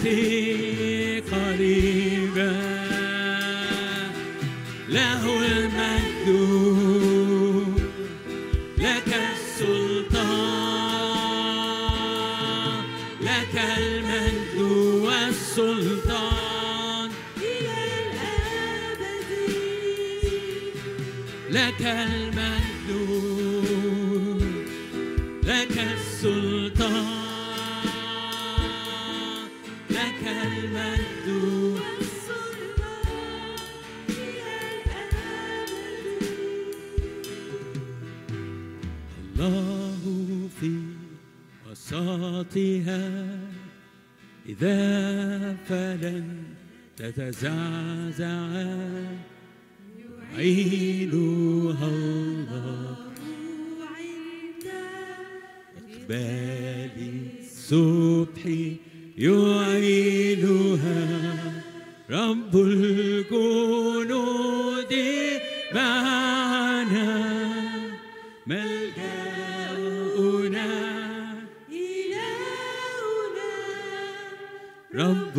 صوتي قريبا له المجد لك السلطان لك المجد والسلطان إلى الأبد لك المجد لك السلطان لك المجد والسلطان إلى الأبد الله في وسطها إذا فلن تتزعزع عينها الله عند إقبال الصبح يعينها رب الجنود معنا ملجأنا إلهنا رب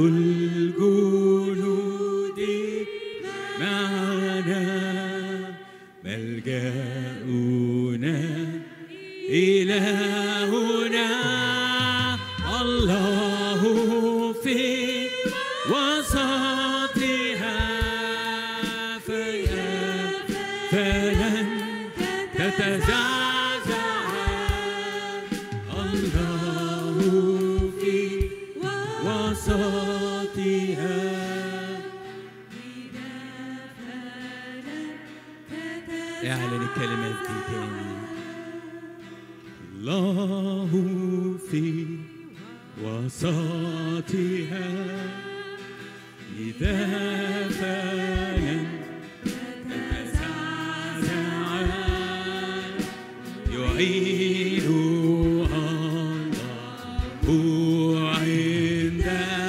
الجنود معنا ملجأنا إلهنا الله في وسطها فيا فلن تتزعزع الله في وسطها اعلن الكلمات دي تاني الله في وسطها إذا فلن تتزعزع يعينها الله عند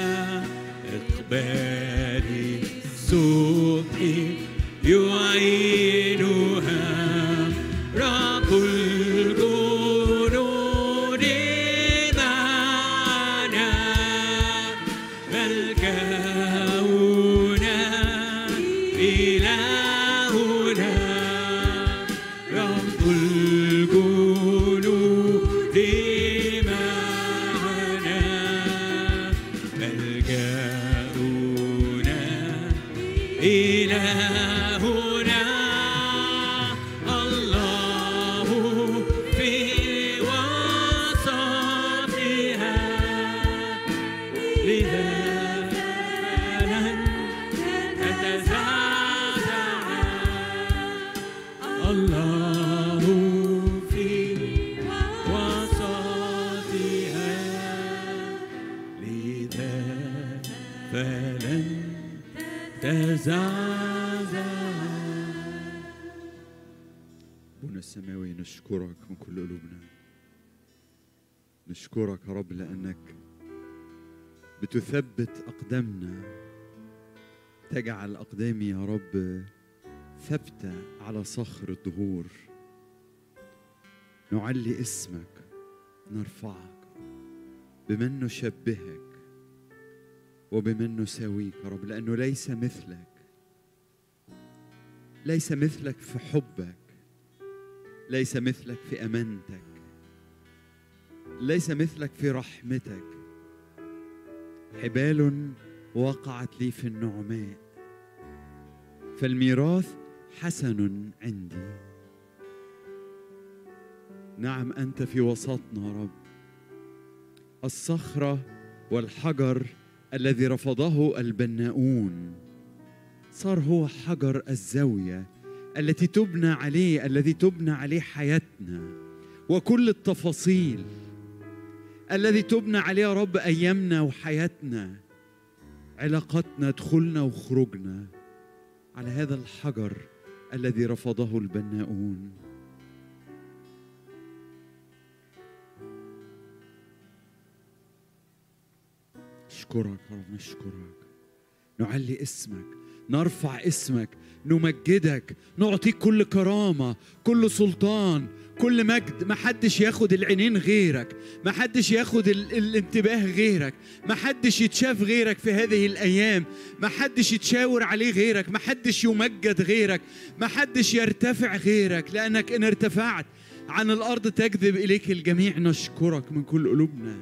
إقبال الصبح يعينها رب الجنود معنا ملجأنا إلهنا رب الجنود معنا ملجأنا إلهنا الله في وسطها لذا فلن تتزعزع الله في وسطها لذا فلن تزعزع أبونا السماوي نشكرك من كل قلوبنا نشكرك يا رب لأنك بتثبت أقدامنا تجعل أقدامي يا رب ثابتة على صخر الدهور نعلي اسمك نرفعك بمن نشبهك وبمن نساويك يا رب لأنه ليس مثلك ليس مثلك في حبك ليس مثلك في امانتك ليس مثلك في رحمتك حبال وقعت لي في النعماء فالميراث حسن عندي نعم انت في وسطنا يا رب الصخره والحجر الذي رفضه البناؤون صار هو حجر الزاويه التي تبنى عليه الذي تبنى عليه حياتنا وكل التفاصيل الذي تبنى عليه يا رب ايامنا وحياتنا علاقاتنا دخولنا وخروجنا على هذا الحجر الذي رفضه البناؤون نشكرك يا رب نشكرك نعلي اسمك نرفع اسمك نمجدك نعطيك كل كرامة كل سلطان كل مجد ما حدش ياخد العينين غيرك ما حدش ياخد ال- الانتباه غيرك ما حدش يتشاف غيرك في هذه الأيام ما حدش يتشاور عليه غيرك ما حدش يمجد غيرك ما حدش يرتفع غيرك لأنك إن ارتفعت عن الأرض تجذب إليك الجميع نشكرك من كل قلوبنا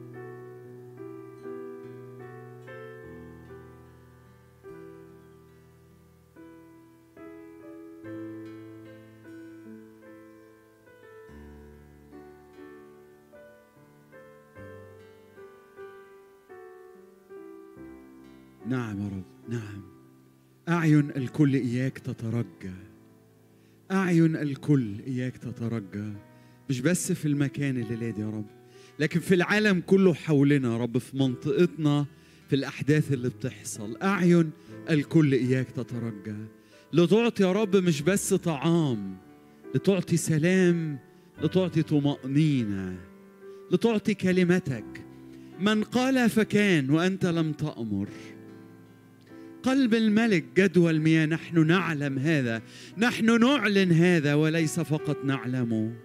نعم يا رب نعم أعين الكل إياك تترجى أعين الكل إياك تترجى مش بس في المكان الليلة دي يا رب لكن في العالم كله حولنا يا رب في منطقتنا في الأحداث اللي بتحصل أعين الكل إياك تترجى لتعطي يا رب مش بس طعام لتعطي سلام لتعطي طمأنينة لتعطي كلمتك من قال فكان وأنت لم تأمر قلب الملك جدوى المياه نحن نعلم هذا نحن نعلن هذا وليس فقط نعلمه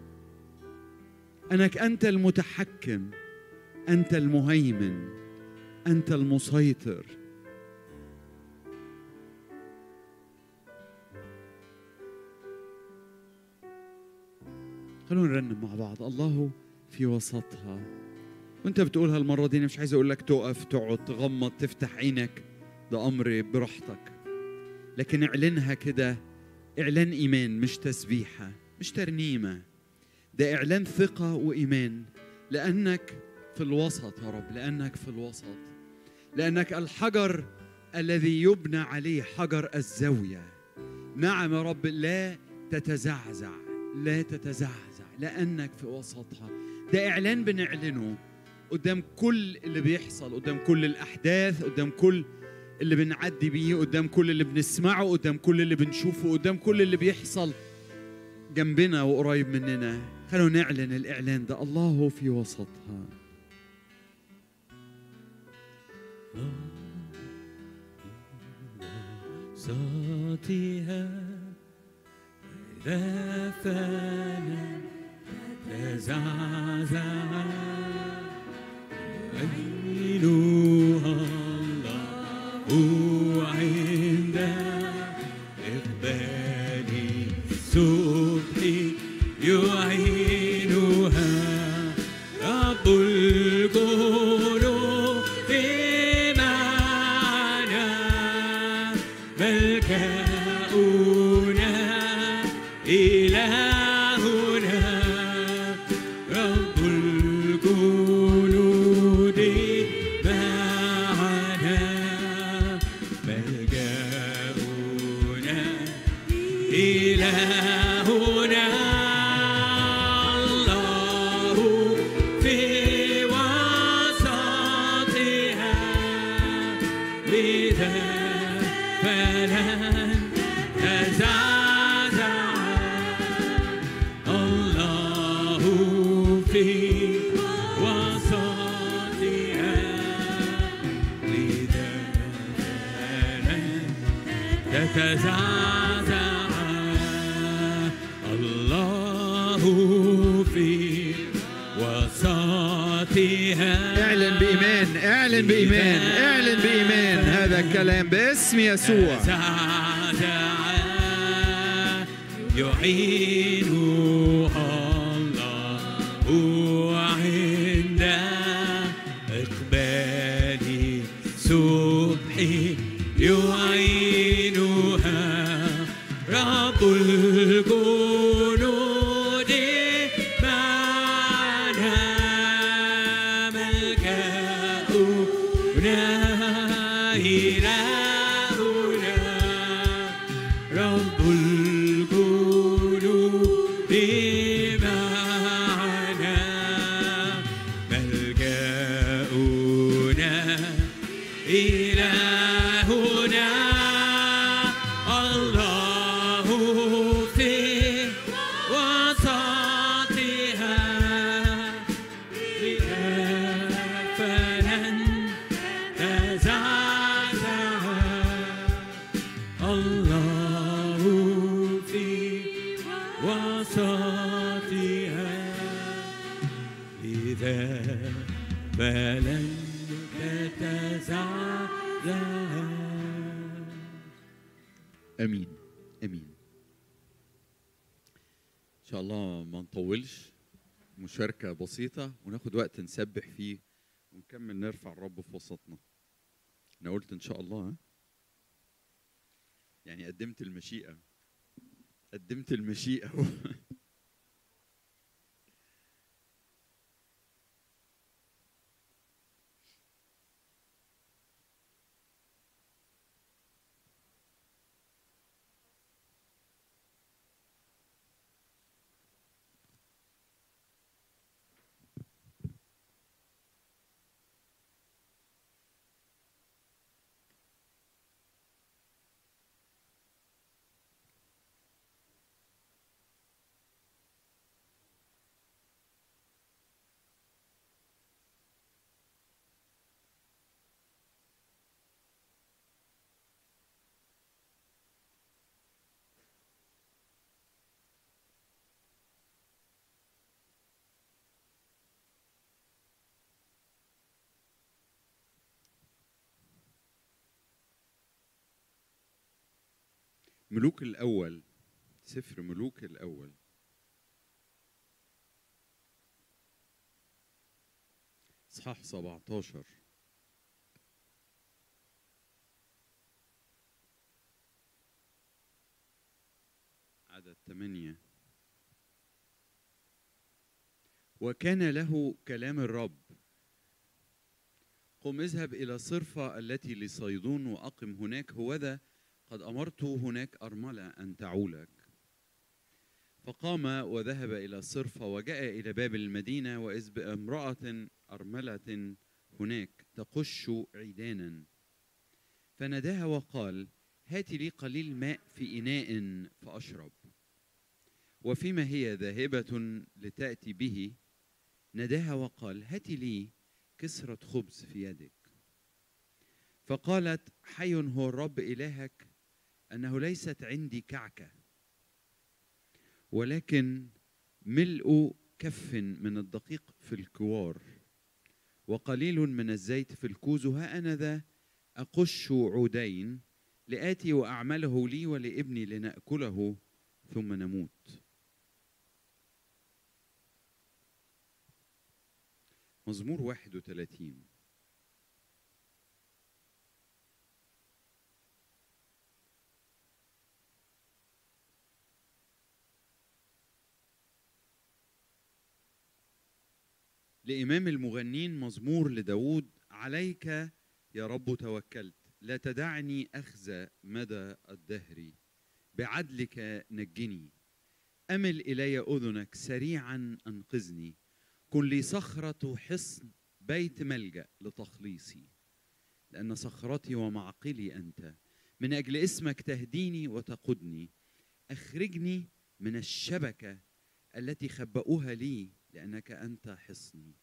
انك انت المتحكم انت المهيمن انت المسيطر خلونا نرنم مع بعض الله في وسطها وانت بتقولها المره دي انا مش عايز اقول لك تقف تقعد تغمض تفتح عينك ده امر براحتك لكن اعلنها كده اعلان ايمان مش تسبيحه مش ترنيمه ده اعلان ثقه وايمان لانك في الوسط يا رب لانك في الوسط لانك الحجر الذي يبنى عليه حجر الزاويه نعم يا رب لا تتزعزع لا تتزعزع لانك في وسطها ده اعلان بنعلنه قدام كل اللي بيحصل قدام كل الاحداث قدام كل اللي بنعدي بيه قدام كل اللي بنسمعه قدام كل اللي بنشوفه قدام كل اللي بيحصل جنبنا وقريب مننا خلونا نعلن الإعلان ده الله في وسطها صوتها إذا فانا تزعزع عينها الله عند إقبال الصبح يعينها رب القلوب معنا ملجأنا إلهنا رب الجنود معنا ملجأنا إلهنا الله في وسطها لذا فلن تزعزع الله في وسطها لذا فلن تتزعزع الله في وسطها اعلن بإيمان اعلن بإيمان اعلن بإيمان هذا الكلام باسم يسوع تزعزع يعينها الله عند إقبال صبح يعينها رب الجنود معنا ملجأنا إلهنا رب القلوب معنا ملجأنا إلهنا الله في وسطها فلن تزعزع ولن تتزعزع امين امين ان شاء الله ما نطولش مشاركه بسيطه وناخد وقت نسبح فيه ونكمل نرفع الرب في وسطنا انا قلت ان شاء الله ها؟ يعني قدمت المشيئه قدمت المشيئه ملوك الأول سفر ملوك الأول إصحاح 17 عدد ثمانية وكان له كلام الرب قم اذهب إلى صرفة التي لصيدون وأقم هناك هوذا قد أمرت هناك أرملة أن تعولك فقام وذهب إلى الصرفة وجاء إلى باب المدينة وإذ بامرأة أرملة هناك تقش عيدانا فناداها وقال هات لي قليل ماء في إناء فأشرب وفيما هي ذاهبة لتأتي به ناداها وقال هات لي كسرة خبز في يدك فقالت حي هو الرب إلهك أنه ليست عندي كعكة ولكن ملء كف من الدقيق في الكوار وقليل من الزيت في الكوز ها أنا ذا أقش عودين لآتي وأعمله لي ولابني لنأكله ثم نموت مزمور 31 لإمام المغنين مزمور لداود عليك يا رب توكلت لا تدعني أخزى مدى الدهر بعدلك نجني أمل إلي أذنك سريعا أنقذني كن لي صخرة حصن بيت ملجأ لتخليصي لأن صخرتي ومعقلي أنت من أجل اسمك تهديني وتقودني أخرجني من الشبكة التي خبأوها لي لأنك أنت حصني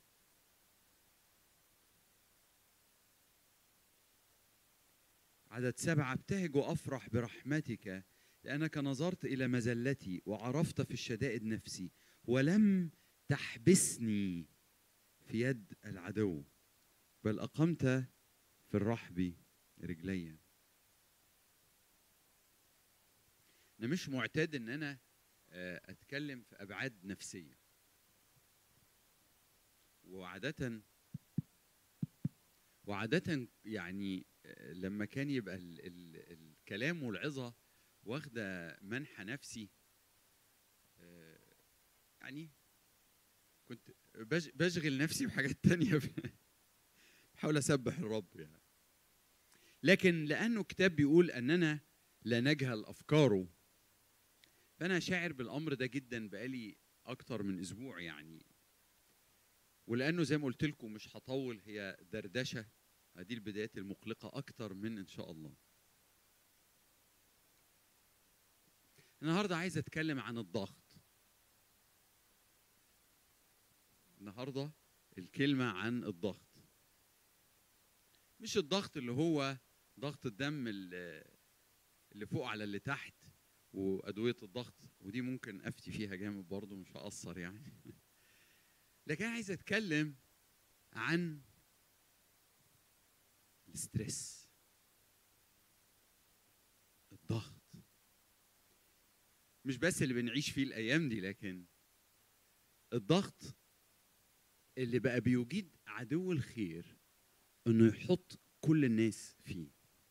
عدد سبعة ابتهج وأفرح برحمتك لأنك نظرت إلى مزلتي وعرفت في الشدائد نفسي ولم تحبسني في يد العدو بل أقمت في الرحب رجلي أنا مش معتاد إن أنا آه، أتكلم في أبعاد نفسية وعادة وعادة يعني آه، لما كان يبقى ال ال الكلام والعظة واخدة منحى نفسي آه، يعني كنت بش- بشغل نفسي بحاجات تانية بحاول أسبح الرب يعني لكن لأنه كتاب بيقول أننا لا نجهل أفكاره فأنا شاعر بالأمر ده جدا بقالي أكتر من أسبوع يعني ولأنه زي ما قلت لكم مش هطول هي دردشة هذه البدايات المقلقة أكتر من إن شاء الله النهاردة عايز أتكلم عن الضغط النهاردة الكلمة عن الضغط مش الضغط اللي هو ضغط الدم اللي اللي فوق على اللي تحت وأدوية الضغط ودي ممكن أفتي فيها جامد برضه مش هقصر يعني لكن أنا عايز أتكلم عن الستريس الضغط مش بس اللي بنعيش فيه الايام دي لكن الضغط اللي بقى بيجيد عدو الخير انه يحط كل الناس فيه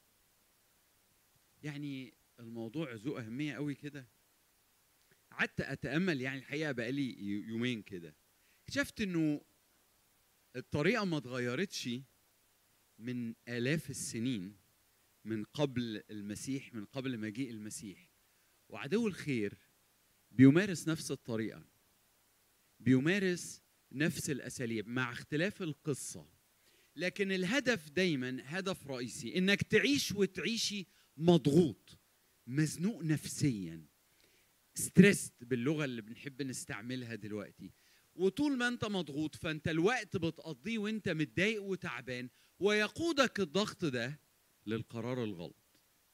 يعني الموضوع ذو اهميه قوي كده قعدت اتامل يعني الحقيقه بقالي ي- يومين كده اكتشفت انه الطريقه ما اتغيرتش من الاف السنين من قبل المسيح من قبل مجيء المسيح وعدو الخير بيمارس نفس الطريقه بيمارس نفس الاساليب مع اختلاف القصه لكن الهدف دايما هدف رئيسي انك تعيش وتعيشي مضغوط مزنوق نفسيا ستريسد باللغه اللي بنحب نستعملها دلوقتي وطول ما انت مضغوط فانت الوقت بتقضيه وانت متضايق وتعبان ويقودك الضغط ده للقرار الغلط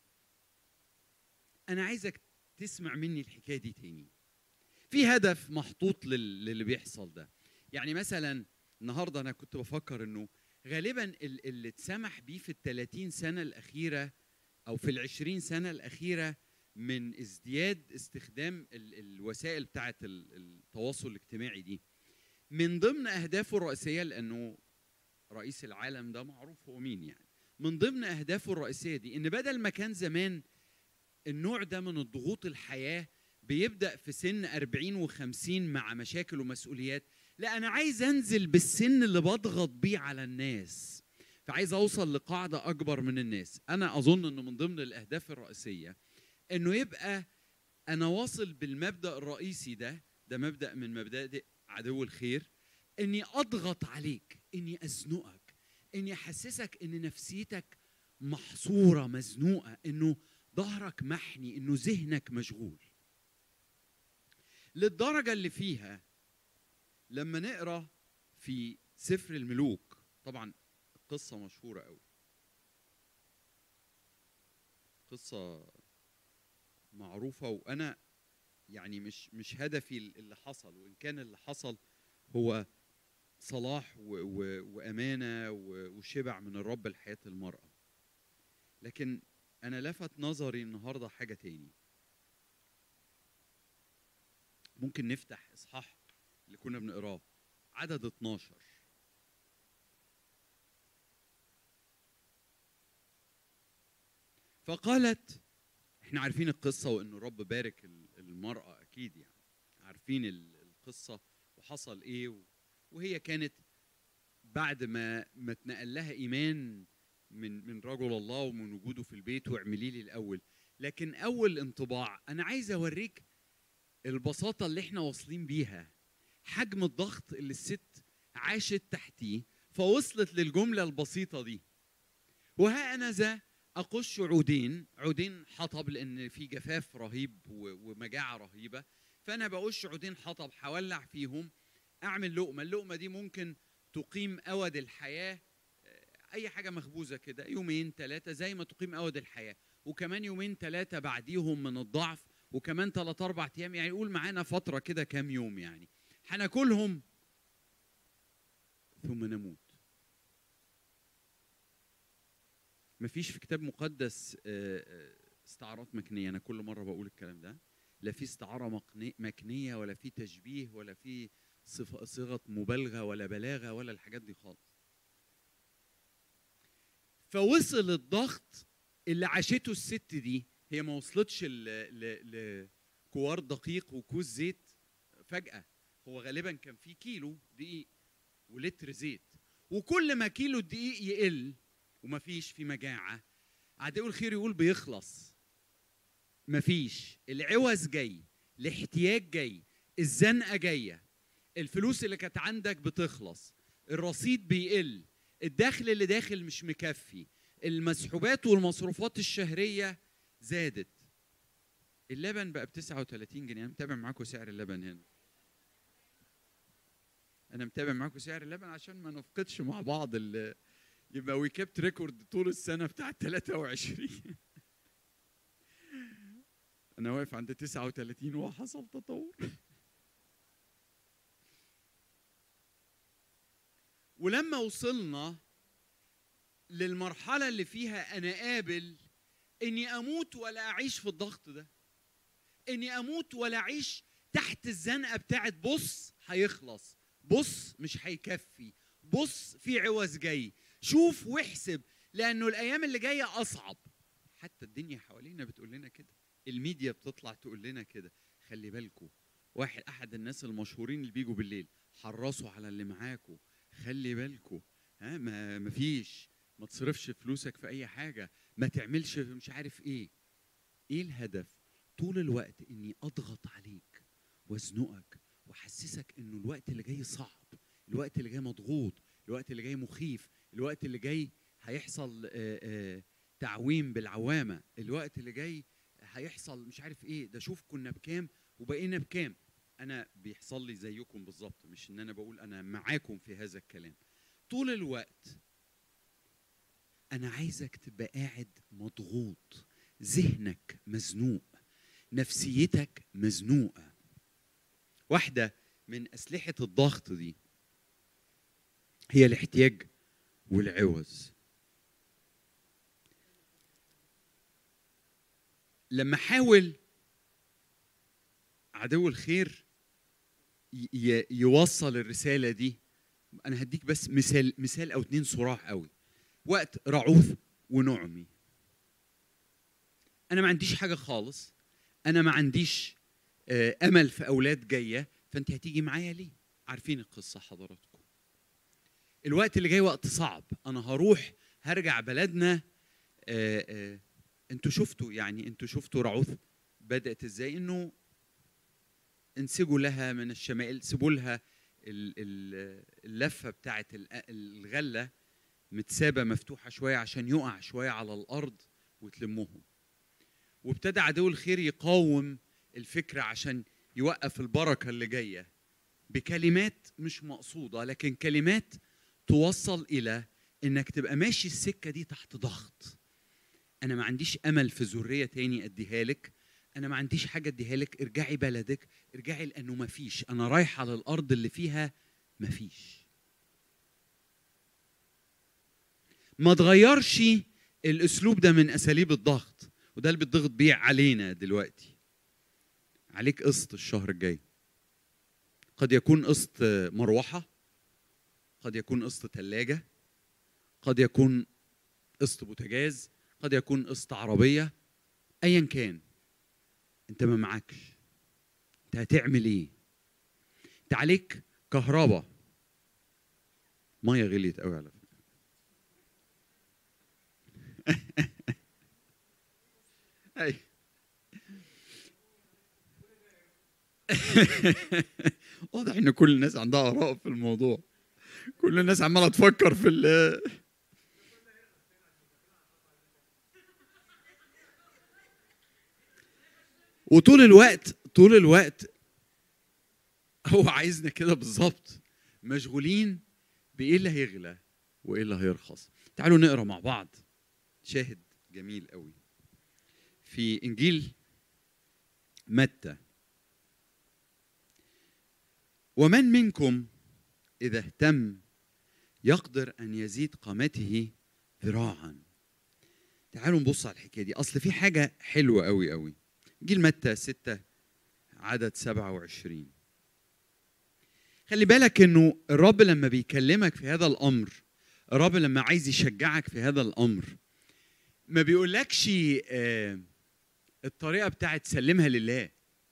انا عايزك تسمع مني الحكايه دي تاني في هدف محطوط لل- للي بيحصل ده يعني مثلا النهارده انا كنت بفكر انه غالبا ال- اللي اتسمح بيه في ال 30 سنه الاخيره او في ال 20 سنه الاخيره من ازدياد استخدام ال- الوسائل بتاعه ال- التواصل الاجتماعي دي من ضمن اهدافه الرئيسيه لانه رئيس العالم ده معروف هو مين يعني من ضمن اهدافه الرئيسيه دي ان بدل ما كان زمان النوع ده من الضغوط الحياه بيبدا في سن 40 و50 مع مشاكل ومسؤوليات لا انا عايز انزل بالسن اللي بضغط بيه على الناس فعايز اوصل لقاعده اكبر من الناس انا اظن انه من ضمن الاهداف الرئيسيه انه يبقى انا واصل بالمبدا الرئيسي ده ده مبدا من مبادئ عدو الخير اني اضغط عليك اني ازنقك اني احسسك ان نفسيتك محصوره مزنوقه انه ظهرك محني انه ذهنك مشغول للدرجه اللي فيها لما نقرا في سفر الملوك طبعا قصه مشهوره قوي قصه معروفه وانا يعني مش مش هدفي اللي حصل وان كان اللي حصل هو صلاح و و وامانه و وشبع من الرب لحياه المراه لكن انا لفت نظري النهارده حاجه تاني ممكن نفتح اصحاح اللي كنا بنقراه عدد 12 فقالت احنا عارفين القصه وان الرب بارك ال- المراه اكيد يعني عارفين ال- القصه وحصل ايه و- وهي كانت بعد ما ما اتنقل لها ايمان من من رجل الله ومن وجوده في البيت واعملي لي الاول لكن اول انطباع انا عايز اوريك البساطه اللي احنا واصلين بيها حجم الضغط اللي الست عاشت تحتيه فوصلت للجمله البسيطه دي وها انا ذا اقش عودين عودين حطب لان في جفاف رهيب و- ومجاعه رهيبه فانا بقش عودين حطب هولع فيهم اعمل لقمه اللقمه دي ممكن تقيم اود الحياه آه، اي حاجه مخبوزه كده يومين ثلاثه زي ما تقيم اود الحياه وكمان يومين ثلاثه بعديهم من الضعف وكمان ثلاث اربع ايام يعني قول معانا فتره كده كام يوم يعني هناكلهم ثم نموت مفيش في كتاب مقدس آه، آه، استعارات مكنيه انا كل مره بقول الكلام ده لا في استعاره مقني- مكنيه ولا في تشبيه ولا في صف- صيغه مبالغه ولا بلاغه ولا الحاجات دي خالص فوصل الضغط اللي عاشته الست دي هي ما وصلتش ل- ل- لكوار دقيق وكوز زيت فجاه هو غالبا كان في كيلو دقيق ولتر زيت وكل ما كيلو الدقيق يقل ومفيش في مجاعه عدو الخير يقول بيخلص مفيش العوز جاي الاحتياج جاي الزنقه جايه الفلوس اللي كانت عندك بتخلص الرصيد بيقل الدخل اللي داخل مش مكفي المسحوبات والمصروفات الشهريه زادت اللبن بقى ب 39 جنيه انا متابع معاكم سعر اللبن هنا انا متابع معاكم سعر اللبن عشان ما نفقدش مع بعض ال- يبقى وي كيبت ريكورد طول السنه بتاع 23 انا واقف عند 39 وحصل تطور ولما وصلنا للمرحله اللي فيها انا قابل اني اموت ولا اعيش في الضغط ده اني اموت ولا اعيش تحت الزنقه بتاعت بص هيخلص بص مش هيكفي بص في عوز جاي شوف واحسب لانه الايام اللي جايه اصعب حتى الدنيا حوالينا بتقول لنا كده الميديا بتطلع تقول لنا كده خلي بالكم واحد احد الناس المشهورين اللي بيجوا بالليل حرصوا على اللي معاكم خلي بالكم ها ما ما فيش ما تصرفش فلوسك في اي حاجه ما تعملش مش عارف ايه ايه الهدف طول الوقت اني اضغط عليك وازنقك واحسسك انه الوقت اللي جاي صعب الوقت اللي جاي مضغوط الوقت اللي جاي مخيف الوقت اللي جاي هيحصل آه، آه، تعويم بالعوامه الوقت اللي جاي هيحصل مش عارف ايه ده شوف كنا بكام وبقينا بكام انا بيحصل لي زيكم بالظبط مش ان انا بقول انا معاكم في هذا الكلام طول الوقت انا عايزك تبقى قاعد مضغوط ذهنك مزنوق نفسيتك مزنوقه واحده من اسلحه الضغط دي هي الاحتياج والعوز لما حاول عدو الخير ي- ي- يوصل الرساله دي انا هديك بس مثال مثال او اتنين صراح قوي وقت رعوث ونعمي انا ما عنديش حاجه خالص انا ما عنديش آه، امل في اولاد جايه فانت هتيجي معايا ليه عارفين القصه حضراتكم الوقت اللي جاي وقت صعب انا هروح هرجع بلدنا آه، آه، انتوا شفتوا يعني انتوا شفتوا رعوث بدات ازاي انه انسجوا لها من الشمائل سيبوا لها ال- ال- اللفه بتاعت ال- الغله متسابه مفتوحه شويه عشان يقع شويه على الارض وتلمهم وابتدى عدو الخير يقاوم الفكره عشان يوقف البركه اللي جايه بكلمات مش مقصوده لكن كلمات توصل الى انك تبقى ماشي السكه دي تحت ضغط انا ما عنديش امل في ذريه تاني اديها لك انا ما عنديش حاجه اديها لك ارجعي بلدك ارجعي لانه ما فيش انا رايحه للارض اللي فيها ما فيش ما تغيرش الاسلوب ده من اساليب الضغط وده اللي بيتضغط بيه علينا دلوقتي عليك قسط الشهر الجاي قد يكون قسط مروحه قد يكون قسط ثلاجه قد يكون قسط بوتاجاز قد يكون قسط عربيه ايا كان انت ما معكش انت هتعمل ايه انت عليك كهرباء ميه غليت قوي على فكره اي واضح ان كل الناس عندها اراء في الموضوع كل الناس عماله تفكر في ال وطول الوقت طول الوقت هو عايزنا كده بالظبط مشغولين بايه اللي هيغلى وايه اللي هيرخص تعالوا نقرا مع بعض شاهد جميل قوي في انجيل متى ومن منكم اذا اهتم يقدر ان يزيد قامته ذراعا تعالوا نبص على الحكايه دي اصل في حاجه حلوه قوي قوي انجيل متى 6 عدد 27 خلي بالك انه الرب لما بيكلمك في هذا الامر الرب لما عايز يشجعك في هذا الامر ما بيقولكش آه، الطريقه بتاعت سلمها لله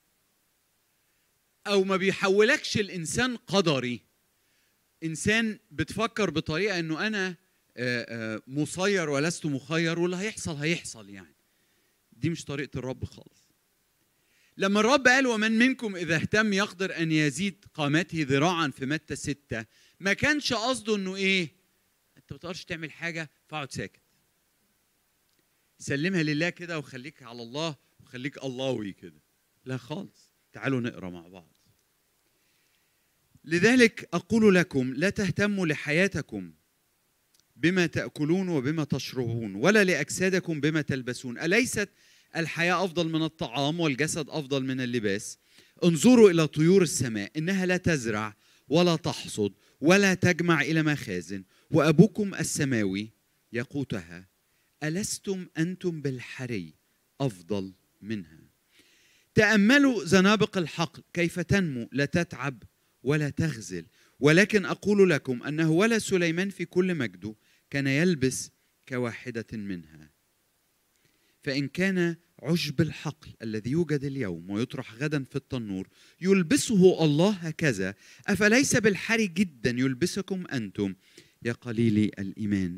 او ما بيحولكش الانسان قدري انسان بتفكر بطريقه انه انا آه، آه، مسير ولست مخير واللي هيحصل هيحصل يعني دي مش طريقه الرب خالص لما الرب قال ومن منكم اذا اهتم يقدر ان يزيد قامته ذراعا في متى ستة ما كانش قصده انه ايه انت ما تقدرش تعمل حاجه فاقعد ساكت سلمها لله كده وخليك على الله وخليك اللهوي كده لا خالص تعالوا نقرا مع بعض لذلك اقول لكم لا تهتموا لحياتكم بما تاكلون وبما تشربون ولا لاجسادكم بما تلبسون اليست الحياه افضل من الطعام والجسد افضل من اللباس انظروا الى طيور السماء انها لا تزرع ولا تحصد ولا تجمع الى مخازن وابوكم السماوي يقوتها ألستم أنتم بالحري أفضل منها تأملوا زنابق الحقل كيف تنمو لا تتعب ولا تغزل ولكن أقول لكم أنه ولا سليمان في كل مجده كان يلبس كواحدة منها فإن كان عشب الحقل الذي يوجد اليوم ويطرح غدا في التنور يلبسه الله هكذا أفليس بالحري جدا يلبسكم أنتم يا قليلي الإيمان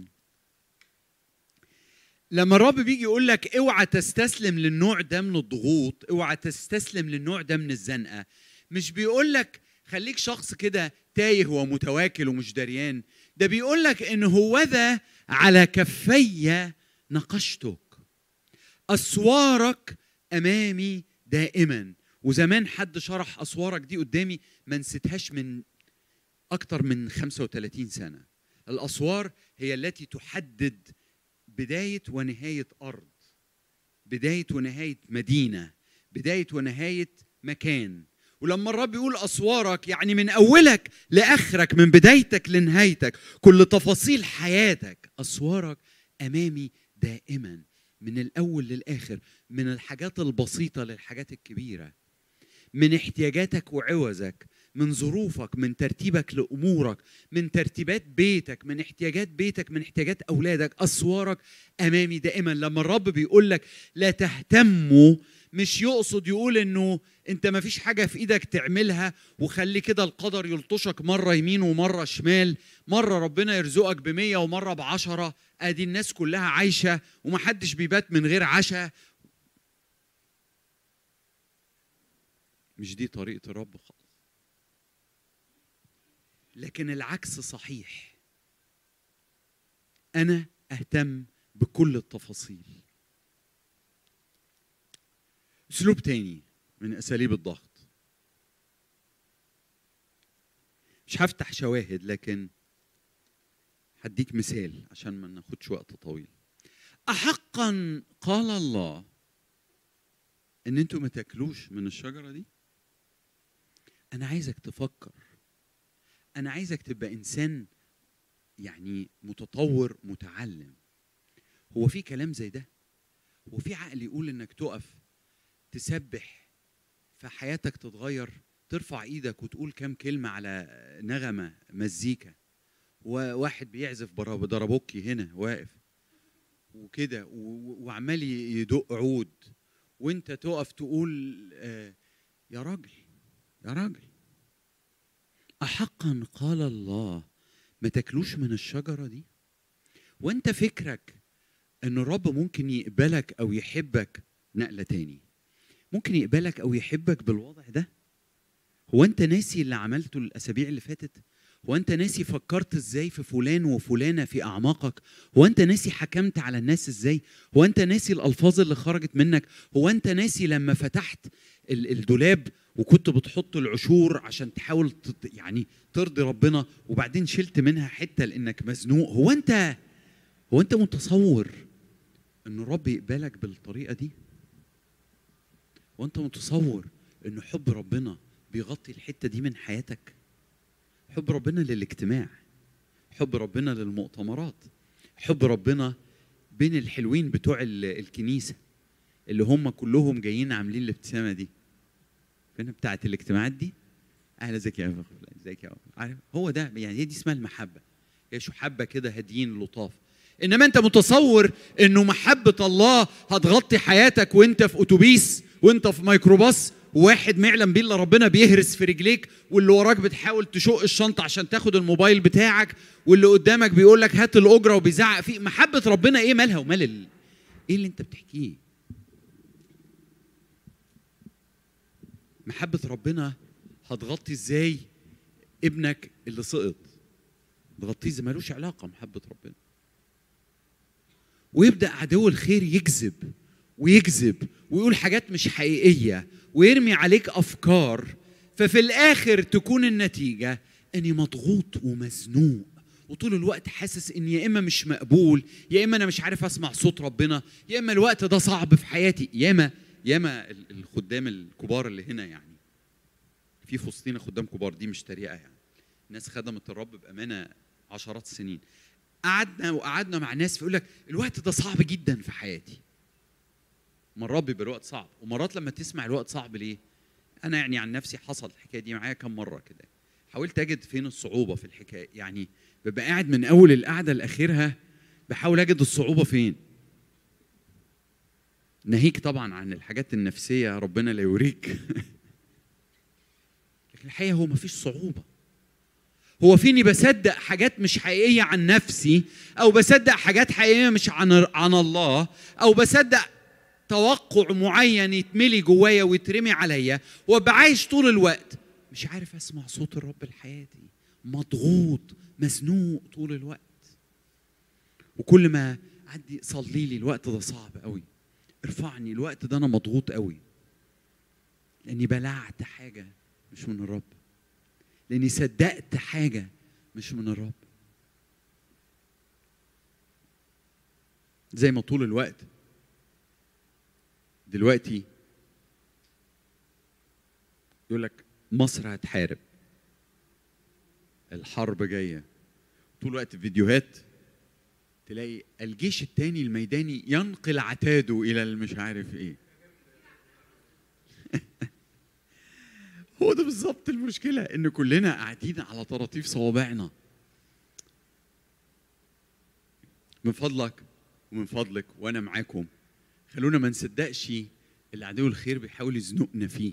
لما الرب بيجي يقول لك اوعى تستسلم للنوع ده من الضغوط اوعى تستسلم للنوع ده من الزنقه مش بيقول لك خليك شخص كده تايه ومتواكل ومش دريان ده بيقول لك ان هو ذا على كفي نقشتك اسوارك امامي دائما وزمان حد شرح اسوارك دي قدامي ما نسيتهاش من اكتر من 35 سنه الاسوار هي التي تحدد بدايه ونهايه ارض بدايه ونهايه مدينه بدايه ونهايه مكان ولما الرب يقول اسوارك يعني من اولك لاخرك من بدايتك لنهايتك كل تفاصيل حياتك اسوارك امامي دائما من الاول للاخر من الحاجات البسيطه للحاجات الكبيره من احتياجاتك وعوزك من ظروفك من ترتيبك لامورك من ترتيبات بيتك من احتياجات بيتك من احتياجات اولادك اسوارك امامي دائما لما الرب بيقول لك لا تهتموا مش يقصد يقول انه انت ما فيش حاجه في ايدك تعملها وخلي كده القدر يلطشك مره يمين ومره شمال مره ربنا يرزقك بمية ومره بعشرة ادي الناس كلها عايشه ومحدش بيبات من غير عشاء مش دي طريقه الرب خالص لكن العكس صحيح انا اهتم بكل التفاصيل اسلوب تاني من اساليب الضغط مش هفتح شواهد لكن هديك مثال عشان ما ناخدش وقت طويل احقا قال الله ان انتوا ما تاكلوش من الشجره دي انا عايزك تفكر انا عايزك تبقى انسان يعني متطور متعلم هو في كلام زي ده هو في عقل يقول انك تقف تسبح فحياتك تتغير ترفع ايدك وتقول كام كلمه على نغمه مزيكا وواحد بيعزف برا- بدربوكي هنا واقف وكده و- وعمال يدق عود وانت تقف تقول آه، يا راجل يا راجل أحقا قال الله ما تاكلوش من الشجرة دي وانت فكرك ان الرب ممكن يقبلك او يحبك نقلة تاني ممكن يقبلك او يحبك بالوضع ده هو انت ناسي اللي عملته الاسابيع اللي فاتت هو انت ناسي فكرت ازاي في فلان وفلانه في اعماقك هو انت ناسي حكمت على الناس ازاي هو انت ناسي الالفاظ اللي خرجت منك هو انت ناسي لما فتحت ال- الدولاب وكنت بتحط العشور عشان تحاول تت- يعني ترضي ربنا وبعدين شلت منها حته لانك مزنوق هو انت هو انت متصور ان الرب يقبلك بالطريقه دي وانت متصور ان حب ربنا بيغطي الحته دي من حياتك حب ربنا للاجتماع حب ربنا للمؤتمرات حب ربنا بين الحلوين بتوع ال- الكنيسه اللي هم كلهم جايين عاملين الابتسامه دي فين بتاعت الاجتماعات دي اهلا ازيك يا أخ فلان، ازيك يا أخ. عارف هو ده يعني هي دي اسمها المحبه هي شحبه كده هاديين لطاف انما انت متصور انه محبه الله هتغطي حياتك وانت في اتوبيس وانت في ميكروباص وواحد ما يعلم بيه الا ربنا بيهرس في رجليك واللي وراك بتحاول تشق الشنطه عشان تاخد الموبايل بتاعك واللي قدامك بيقول لك هات الاجره وبيزعق فيه محبه ربنا ايه مالها ومال ال... ايه اللي انت بتحكيه محبه ربنا هتغطي ازاي ابنك اللي سقط تغطيه زي ملوش علاقه محبه ربنا ويبدا عدو الخير يكذب ويكذب ويقول حاجات مش حقيقيه ويرمي عليك افكار ففي الاخر تكون النتيجه اني مضغوط ومزنوق وطول الوقت حاسس ان يا اما مش مقبول يا اما انا مش عارف اسمع صوت ربنا يا اما الوقت ده صعب في حياتي ياما ياما ال- الخدام الكبار اللي هنا يعني في في وسطينا خدام كبار دي مش تريقه يعني ناس خدمت الرب بامانه عشرات السنين قعدنا وقعدنا مع ناس فيقول لك الوقت ده صعب جدا في حياتي مرات بيبقى الوقت صعب ومرات لما تسمع الوقت صعب ليه انا يعني عن نفسي حصل الحكايه دي معايا كم مره كده حاولت اجد فين الصعوبه في الحكايه يعني ببقى قاعد من اول القعده لاخرها بحاول اجد الصعوبه فين ناهيك طبعا عن الحاجات النفسيه ربنا لا يوريك لكن الحقيقه هو مفيش صعوبه هو فيني بصدق حاجات مش حقيقيه عن نفسي او بصدق حاجات حقيقيه مش عن عن الله او بصدق توقع معين يتملي جوايا ويترمي عليا وابقى عايش طول الوقت مش عارف اسمع صوت الرب لحياتي مضغوط مزنوق طول الوقت وكل ما عدي صلي لي الوقت ده صعب قوي ارفعني الوقت ده انا مضغوط قوي لاني بلعت حاجه مش من الرب لاني صدقت حاجه مش من الرب زي ما طول الوقت دلوقتي يقول لك مصر هتحارب الحرب جايه طول الوقت فيديوهات تلاقي الجيش التاني الميداني ينقل عتاده الى المش عارف ايه هو ده بالظبط المشكله ان كلنا قاعدين على طراطيف صوابعنا من فضلك ومن فضلك وانا معاكم خلونا ما نصدقش اللي عدو الخير بيحاول يزنقنا فيه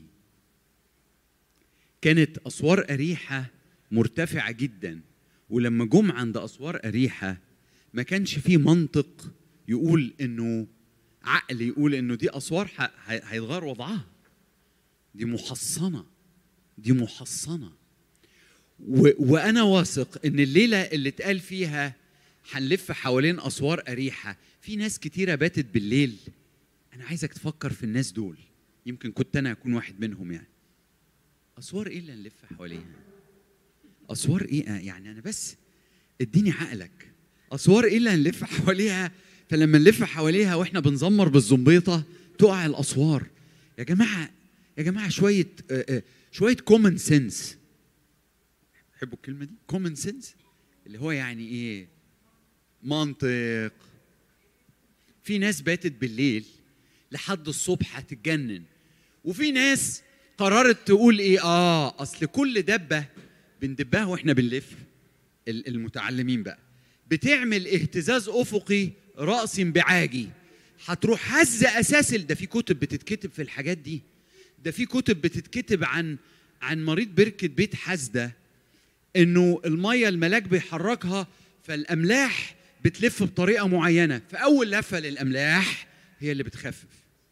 كانت اسوار اريحه مرتفعه جدا ولما جم عند اسوار اريحه ما كانش فيه منطق يقول انه عقل يقول انه دي اسوار ح- ه- هيتغير وضعها دي محصنه دي محصنه و... وانا واثق ان الليله اللي اتقال فيها هنلف حوالين اسوار اريحه في ناس كتيره باتت بالليل انا عايزك تفكر في الناس دول يمكن كنت انا اكون واحد منهم يعني اسوار ايه اللي نلف حواليها اسوار ايه آه، يعني انا بس اديني عقلك اسوار ايه اللي هنلف حواليها فلما نلف حواليها واحنا بنزمر بالزنبيطه تقع الاسوار يا جماعه يا جماعه شويه آه، آه، شويه كومن سنس تحبوا الكلمه دي كومن سنس اللي هو يعني ايه منطق في ناس باتت بالليل لحد الصبح هتتجنن وفي ناس قررت تقول ايه اه اصل كل دبه بندبها واحنا بنلف ال- المتعلمين بقى بتعمل اهتزاز افقي راس انبعاجي هتروح هزه اساس ال- ده في كتب بتتكتب في الحاجات دي ده في كتب بتتكتب عن عن مريض بركه بيت حسده انه الميه الملاك بيحركها فالاملاح بتلف بطريقه معينه فاول لفه للاملاح هي اللي بتخفف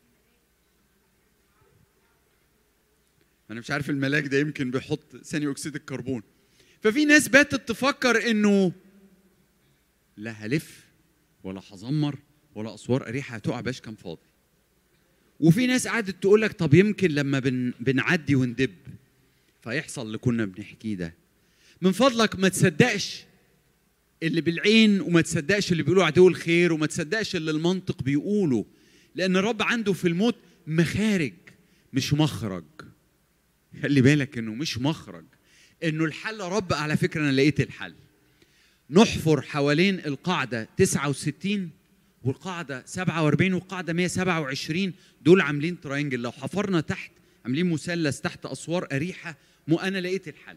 انا مش عارف الملاك ده يمكن بيحط ثاني اكسيد الكربون ففي ناس باتت تفكر انه لا هلف ولا هزمر ولا اسوار اريحه هتقع باش كان فاضي وفي ناس قعدت تقول لك طب يمكن لما بن بنعدي وندب فيحصل اللي كنا بنحكيه ده من فضلك ما تصدقش اللي بالعين وما تصدقش اللي بيقولوا عدو الخير وما تصدقش اللي المنطق بيقوله لان الرب عنده في الموت مخارج مش مخرج خلي بالك انه مش مخرج انه الحل رب على فكره انا لقيت الحل نحفر حوالين القاعده 69 والقاعده 47 والقاعده 127 دول عاملين تراينجل لو حفرنا تحت عاملين مثلث تحت اسوار اريحه مو انا لقيت الحل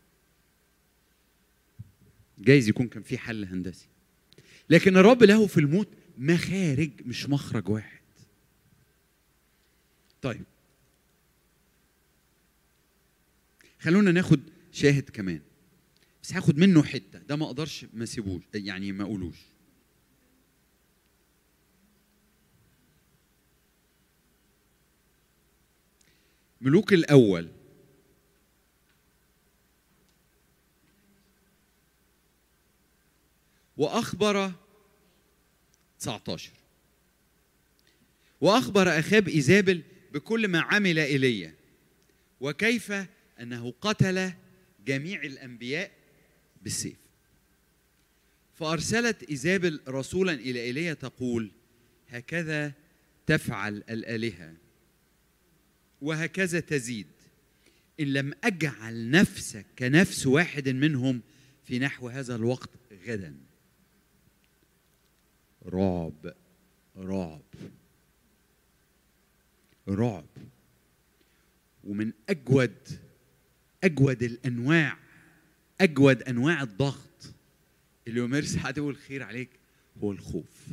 جايز يكون كان في حل هندسي لكن الرب له في الموت مخارج مش مخرج واحد طيب خلونا ناخد شاهد كمان بس هاخد منه حته ده ما اقدرش ما اسيبوش يعني ما اقولوش ملوك الاول واخبر 19 واخبر اخاب ايزابل بكل ما عمل ايليا وكيف انه قتل جميع الانبياء بالسيف فارسلت ايزابل رسولا الى ايليا تقول هكذا تفعل الالهه وهكذا تزيد ان لم اجعل نفسك كنفس واحد منهم في نحو هذا الوقت غدا رعب رعب رعب ومن اجود اجود الانواع اجود انواع الضغط اللي يمارس عدو الخير عليك هو الخوف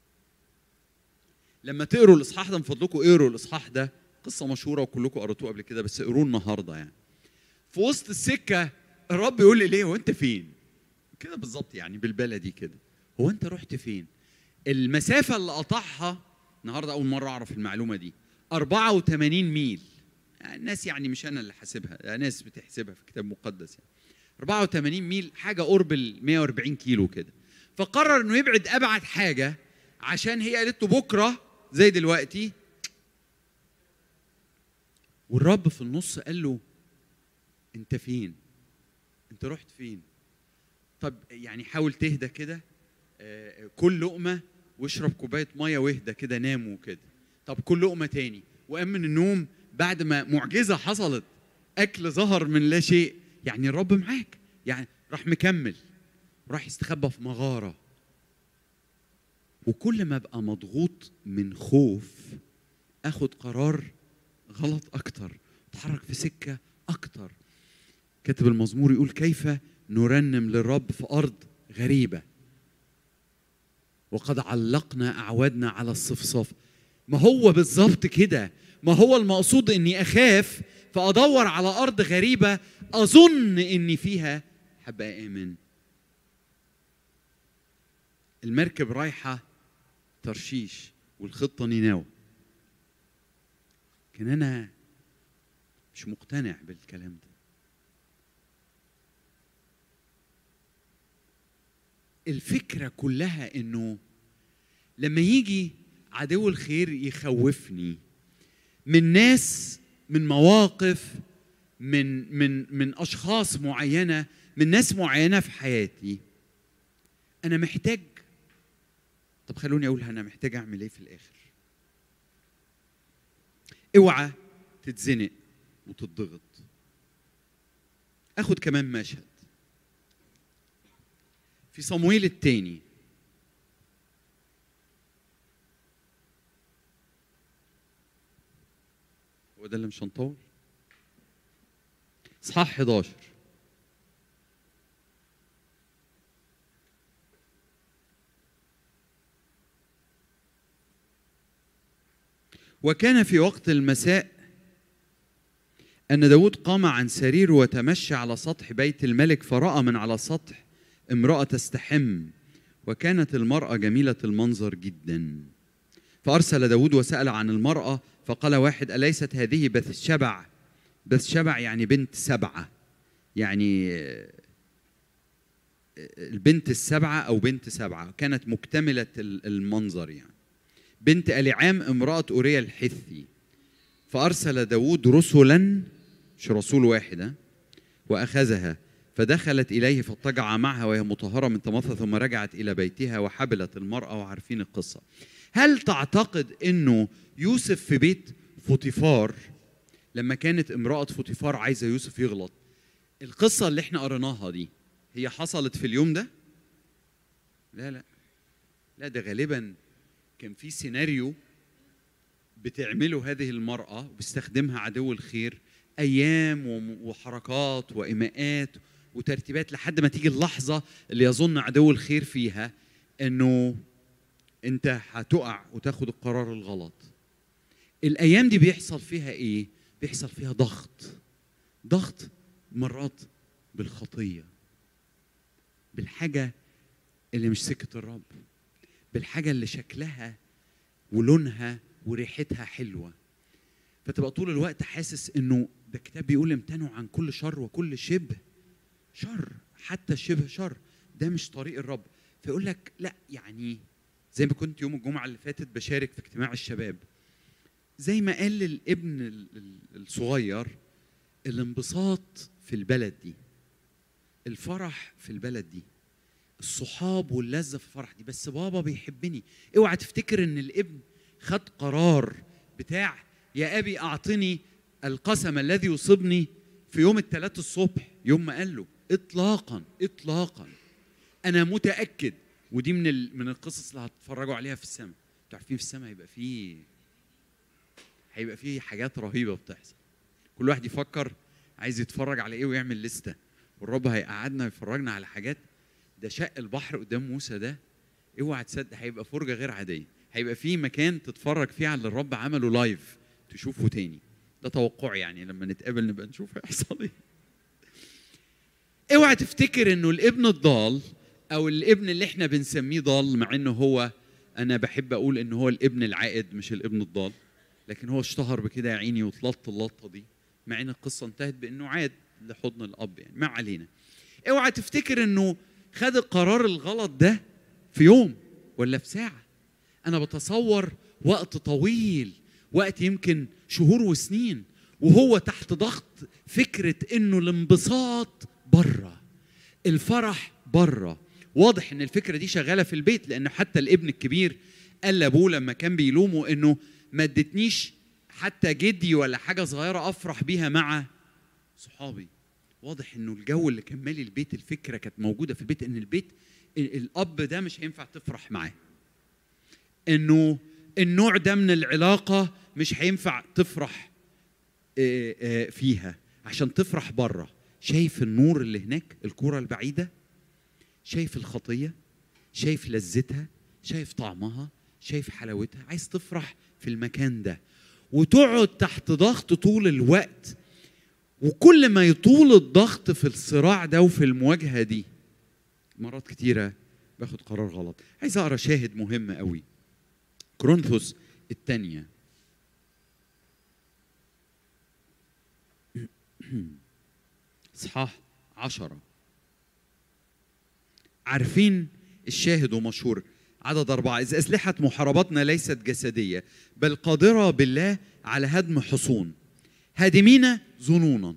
لما تقروا الاصحاح ده من فضلكم اقروا الاصحاح ده قصه مشهوره وكلكم قرأتوه قبل كده بس اقروه النهارده يعني في وسط السكه الرب يقول لي ليه هو انت فين كده بالظبط يعني بالبلدي كده هو انت رحت فين المسافه اللي قطعها النهارده اول مره اعرف المعلومه دي 84 ميل يعني الناس يعني مش انا اللي حاسبها يعني ناس بتحسبها في كتاب مقدس يعني 84 ميل حاجه قرب ال 140 كيلو كده فقرر انه يبعد ابعد حاجه عشان هي قالت له بكره زي دلوقتي والرب في النص قال له انت فين انت رحت فين طب يعني حاول تهدى كده آه، كل لقمه واشرب كوبايه ميه واهدى كده نام وكده طب كل لقمه تاني وقام من النوم بعد ما معجزه حصلت اكل ظهر من لا شيء يعني الرب معاك يعني راح مكمل راح يستخبى في مغاره وكل ما ابقى مضغوط من خوف اخد قرار غلط اكتر اتحرك في سكه اكتر كاتب المزمور يقول كيف نرنم للرب في ارض غريبه وقد علقنا اعوادنا على الصفصاف ما هو بالظبط كده ما هو المقصود اني اخاف فادور على ارض غريبه اظن اني فيها هبقى امن المركب رايحه ترشيش والخطه نينوى لكن انا مش مقتنع بالكلام ده الفكره كلها انه لما يجي عدو الخير يخوفني من ناس من مواقف من من من اشخاص معينه من ناس معينه في حياتي انا محتاج طب خلوني اقول انا محتاج اعمل ايه في الاخر اوعى تتزنق وتتضغط اخد كمان مشهد في صمويل الثاني هو ده اللي مش هنطول اصحاح 11 وكان في وقت المساء أن داود قام عن سريره وتمشى على سطح بيت الملك فرأى من على سطح امرأة تستحم وكانت المرأة جميلة المنظر جدا فأرسل داود وسأل عن المرأة فقال واحد أليست هذه بث شبع بث شبع يعني بنت سبعة يعني آه، البنت السبعة أو بنت سبعة كانت مكتملة ال- المنظر يعني بنت أليعام امرأة أوريا الحثي فأرسل داود رسلا مش رسول واحد ها؟ وأخذها فدخلت إليه فاضطجع معها وهي مطهرة من تمثل ثم رجعت إلى بيتها وحبلت المرأة وعارفين القصة هل تعتقد أنه يوسف في بيت فوتيفار لما كانت امرأة فوتيفار عايزة يوسف يغلط القصة اللي احنا قريناها دي هي حصلت في اليوم ده؟ لا لا لا ده غالبا كان في سيناريو بتعمله هذه المرأة وبيستخدمها عدو الخير أيام وم- وحركات وإيماءات وترتيبات لحد ما تيجي اللحظة اللي يظن عدو الخير فيها إنه أنت هتقع وتاخد القرار الغلط. الأيام دي بيحصل فيها إيه؟ بيحصل فيها ضغط. ضغط مرات بالخطية. بالحاجة اللي مش سكة الرب. بالحاجة اللي شكلها ولونها وريحتها حلوه فتبقى طول الوقت حاسس انه ده كتاب بيقول امتنعوا عن كل شر وكل شبه شر حتى الشبه شر ده مش طريق الرب فيقول لك لا يعني زي ما كنت يوم الجمعه اللي فاتت بشارك في اجتماع الشباب زي ما قال للابن ال- ال- الصغير الانبساط في البلد دي الفرح في البلد دي الصحاب واللذه في الفرح دي بس بابا بيحبني اوعى تفتكر ان الابن خد قرار بتاع يا ابي اعطني القسم الذي يصيبني في يوم الثلاث الصبح يوم ما قال له اطلاقا اطلاقا انا متاكد ودي من ال... من القصص اللي هتتفرجوا عليها في السماء انتوا عارفين في السماء هيبقى فيه هيبقى فيه حاجات رهيبه بتحصل كل واحد يفكر عايز يتفرج على ايه ويعمل لستة والرب هيقعدنا يفرجنا على حاجات ده شق البحر قدام موسى ده اوعى تصدق هيبقى فرجه غير عاديه هيبقى في مكان تتفرج فيه على اللي الرب عمله لايف تشوفه تاني ده توقعي يعني لما نتقابل نبقى نشوف هيحصل ايه اوعى تفتكر انه الابن الضال او الابن اللي احنا بنسميه ضال مع انه هو انا بحب اقول ان هو الابن العائد مش الابن الضال لكن هو اشتهر بكده يا عيني وطلط اللطه دي مع ان القصه انتهت بانه عاد لحضن الاب يعني ما علينا اوعى تفتكر انه خد القرار الغلط ده في يوم ولا في ساعه انا بتصور وقت طويل وقت يمكن شهور وسنين وهو تحت ضغط فكره انه الانبساط بره الفرح بره واضح ان الفكره دي شغاله في البيت لانه حتى الابن الكبير قال لابوه لما كان بيلومه انه ما ادتنيش حتى جدي ولا حاجه صغيره افرح بيها مع صحابي واضح انه الجو اللي كان مالي البيت الفكره كانت موجوده في البيت ان البيت ال- الاب ده مش هينفع تفرح معاه انه النوع ده من العلاقه مش هينفع تفرح آه، آه، فيها عشان تفرح بره شايف النور اللي هناك الكوره البعيده شايف الخطيه شايف لذتها شايف طعمها شايف حلاوتها عايز تفرح في المكان ده وتقعد تحت ضغط طول الوقت وكل ما يطول الضغط في الصراع ده وفي المواجهه دي مرات كتيره باخد قرار غلط عايز اقرا شاهد مهم قوي كورنثوس الثانيه اصحاح عشرة عارفين الشاهد ومشهور عدد أربعة إذ أسلحة محاربتنا ليست جسدية بل قادرة بالله على هدم حصون هادمين ظنونا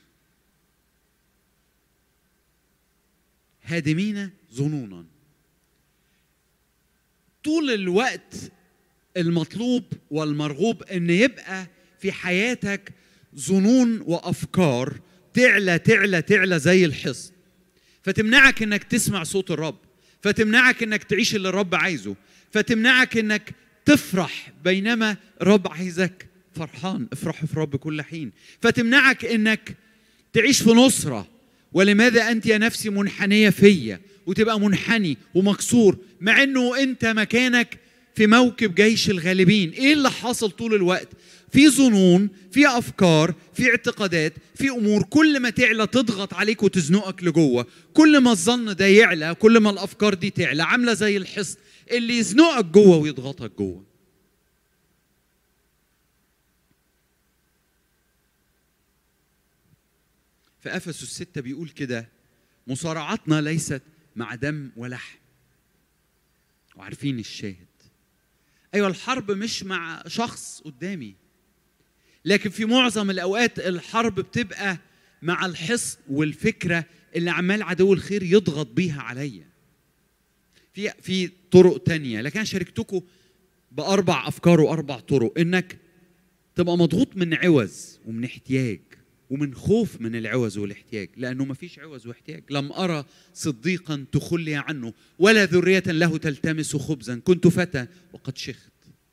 هادمين ظنونا طول الوقت المطلوب والمرغوب ان يبقى في حياتك ظنون وافكار تعلى تعلى تعلى زي الحصن فتمنعك انك تسمع صوت الرب فتمنعك انك تعيش اللي الرب عايزه فتمنعك انك تفرح بينما الرب عايزك فرحان افرح في رب كل حين فتمنعك انك تعيش في نصره ولماذا انت يا نفسي منحنيه فيا وتبقى منحني ومكسور مع انه انت مكانك في موكب جيش الغالبين ايه اللي حاصل طول الوقت في ظنون في افكار في اعتقادات في امور كل ما تعلى تضغط عليك وتزنقك لجوه كل ما الظن ده يعلى كل ما الافكار دي تعلى عامله زي الحصن اللي يزنقك جوه ويضغطك جوه في افسس الستة بيقول كده مصارعتنا ليست مع دم ولحم وعارفين الشاهد ايوه الحرب مش مع شخص قدامي لكن في معظم الاوقات الحرب بتبقى مع الحصن والفكره اللي عمال عدو الخير يضغط بيها عليا في في طرق تانية لكن انا شاركتكم باربع افكار واربع طرق انك تبقى مضغوط من عوز ومن احتياج ومن خوف من العوز والاحتياج لانه ما فيش عوز واحتياج لم ارى صديقا تخلي عنه ولا ذريه له تلتمس خبزا كنت فتى وقد شخت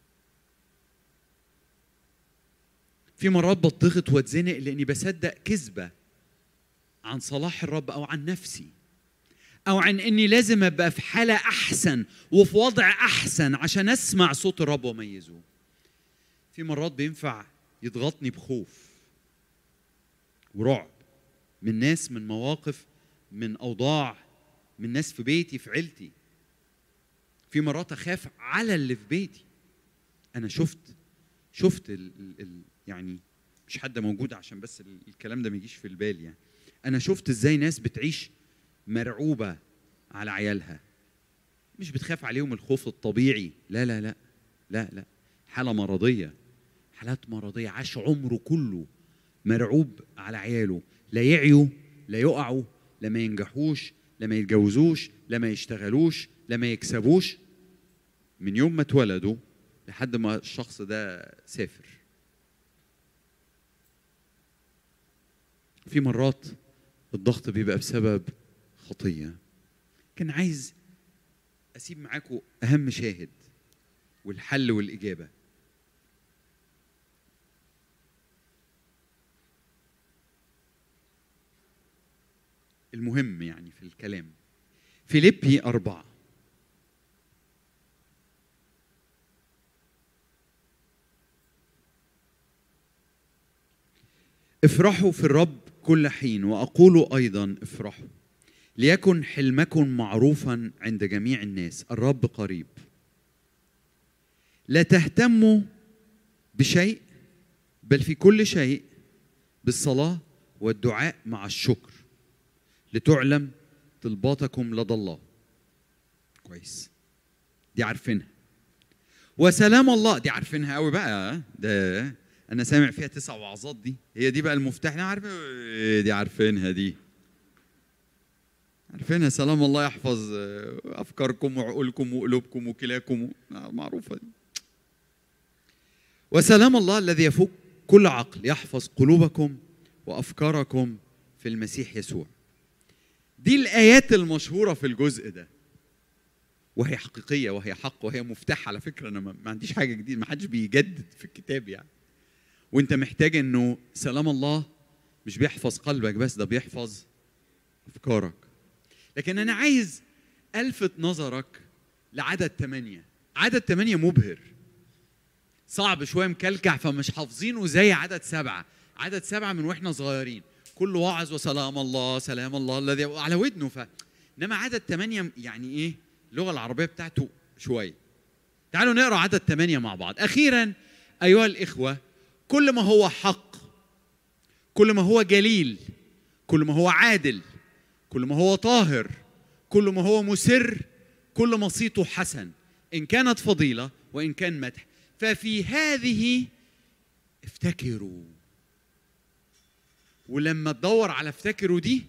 في مرات بضغط واتزنق لاني بصدق كذبه عن صلاح الرب او عن نفسي او عن اني لازم ابقى في حاله احسن وفي وضع احسن عشان اسمع صوت الرب واميزه في مرات بينفع يضغطني بخوف ورعب من ناس من مواقف من اوضاع من ناس في بيتي في عيلتي في مرات اخاف على اللي في بيتي انا شفت شفت ال ال ال يعني مش حد موجود عشان بس ال- الكلام ده ما يجيش في البال يعني انا شفت ازاي ناس بتعيش مرعوبه على عيالها مش بتخاف عليهم الخوف الطبيعي لا لا لا لا لا حاله مرضيه حالات مرضيه عاش عمره كله مرعوب على عياله لا يعيوا لا يقعوا لا ما ينجحوش لا ما يتجوزوش لا ما يشتغلوش لا ما يكسبوش من يوم ما اتولدوا لحد ما الشخص ده سافر في مرات الضغط بيبقى بسبب خطية كان عايز اسيب معاكم اهم شاهد والحل والاجابه المهم يعني في الكلام فيليبي أربعة افرحوا في الرب كل حين وأقول أيضا افرحوا ليكن حلمكم معروفا عند جميع الناس الرب قريب لا تهتموا بشيء بل في كل شيء بالصلاة والدعاء مع الشكر لتعلم طلباتكم لدى الله كويس دي عارفينها وسلام الله دي عارفينها قوي بقى ده انا سامع فيها تسع وعظات دي هي دي بقى المفتاح انا عارف دي عارفينها دي عارفينها سلام الله يحفظ افكاركم وعقولكم وقلوبكم وكلاكم معروفه دي وسلام الله الذي يفوق كل عقل يحفظ قلوبكم وافكاركم في المسيح يسوع دي الايات المشهوره في الجزء ده وهي حقيقيه وهي حق وهي مفتاح على فكره انا ما ما عنديش حاجه جديده ما حدش بيجدد في الكتاب يعني وانت محتاج انه سلام الله مش بيحفظ قلبك بس ده بيحفظ افكارك لكن انا عايز الفت نظرك لعدد ثمانية عدد ثمانية مبهر صعب شويه مكلكع فمش حافظينه زي عدد سبعة عدد سبعة من واحنا صغيرين كل واعظ وسلام الله سلام الله الذي على ودنه ف انما عدد ثمانية يعني ايه اللغه العربيه بتاعته شويه تعالوا نقرا عدد ثمانية مع بعض اخيرا ايها الاخوه كل ما هو حق كل ما هو جليل كل ما هو عادل كل ما هو طاهر كل ما هو مسر كل ما صيته حسن ان كانت فضيله وان كان مدح ففي هذه افتكروا ولما تدور على افتكروا دي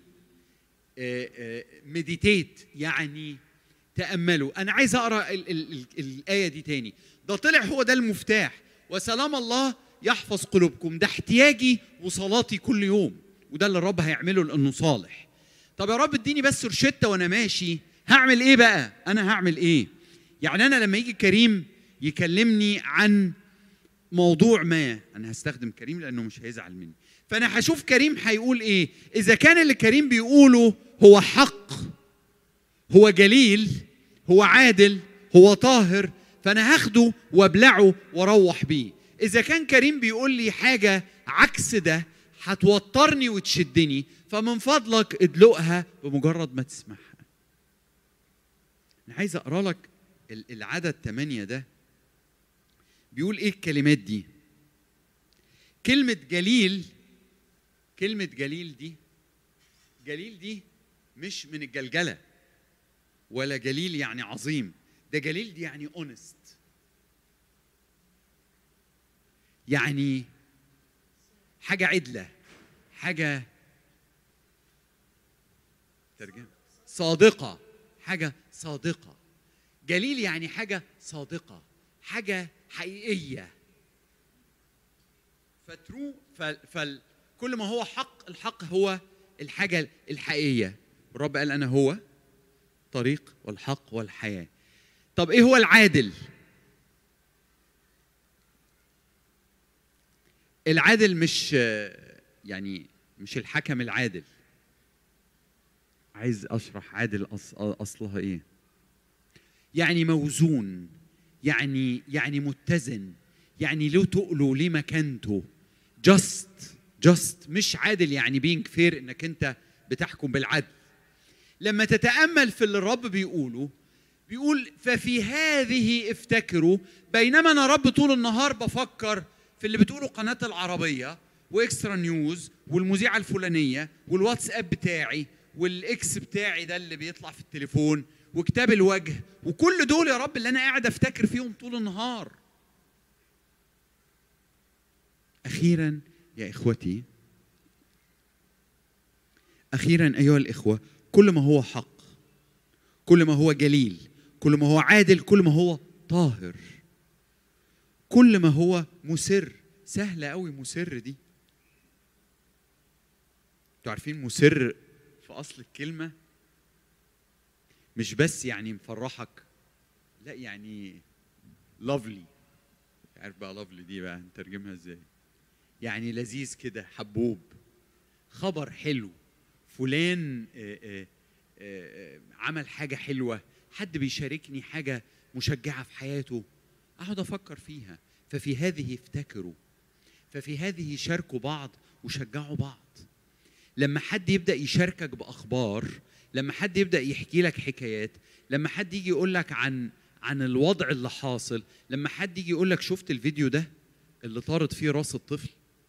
مديتيت يعني تاملوا انا عايز اقرا ال- ال- ال- الايه دي تاني ده طلع هو ده المفتاح وسلام الله يحفظ قلوبكم ده احتياجي وصلاتي كل يوم وده اللي الرب هيعمله لانه صالح طب يا رب اديني بس روشته وانا ماشي هعمل ايه بقى انا هعمل ايه يعني انا لما يجي كريم يكلمني عن موضوع ما انا هستخدم كريم لانه مش هيزعل مني فانا هشوف كريم هيقول ايه اذا كان اللي كريم بيقوله هو حق هو جليل هو عادل هو طاهر فانا هاخده وابلعه واروح بيه اذا كان كريم بيقول لي حاجه عكس ده هتوترني وتشدني فمن فضلك ادلقها بمجرد ما تسمعها انا عايز اقرا لك ال- العدد 8 ده بيقول ايه الكلمات دي كلمة جليل كلمة جليل دي جليل دي مش من الجلجلة ولا جليل يعني عظيم ده جليل دي يعني اونست يعني حاجة عدلة حاجة ترجمة صادقة حاجة صادقة جليل يعني حاجة صادقة حاجة حقيقية فترو فال فال كل ما هو حق الحق هو الحاجة الحقيقية الرب قال أنا هو الطريق والحق والحياة طب إيه هو العادل العادل مش يعني مش الحكم العادل عايز اشرح عادل أص- اصلها ايه يعني موزون يعني يعني متزن يعني له تقله ليه مكانته جاست جاست مش عادل يعني بينك فير انك انت بتحكم بالعدل لما تتامل في اللي الرب بيقوله بيقول ففي هذه افتكروا بينما انا رب طول النهار بفكر في اللي بتقوله قناه العربيه واكسترا نيوز والمذيعه الفلانيه والواتساب بتاعي والاكس بتاعي ده اللي بيطلع في التليفون وكتاب الوجه وكل دول يا رب اللي انا قاعد افتكر فيهم طول النهار اخيرا يا اخوتي اخيرا ايها الاخوه كل ما هو حق كل ما هو جليل كل ما هو عادل كل ما هو طاهر كل ما هو مسر سهلة قوي مسر دي انتوا عارفين مسر في اصل الكلمة مش بس يعني مفرحك لا يعني لافلي عارف بقى لافلي دي بقى نترجمها ازاي يعني لذيذ كده حبوب خبر حلو فلان آه، آه، آه، عمل حاجة حلوة حد بيشاركني حاجة مشجعة في حياته أقعد أفكر فيها ففي هذه افتكروا ففي هذه شاركوا بعض وشجعوا بعض لما حد يبدأ يشاركك بأخبار لما حد يبدأ يحكي لك حكايات لما حد يجي يقول لك عن عن الوضع اللي حاصل لما حد يجي يقول لك شفت الفيديو ده اللي طارت فيه راس الطفل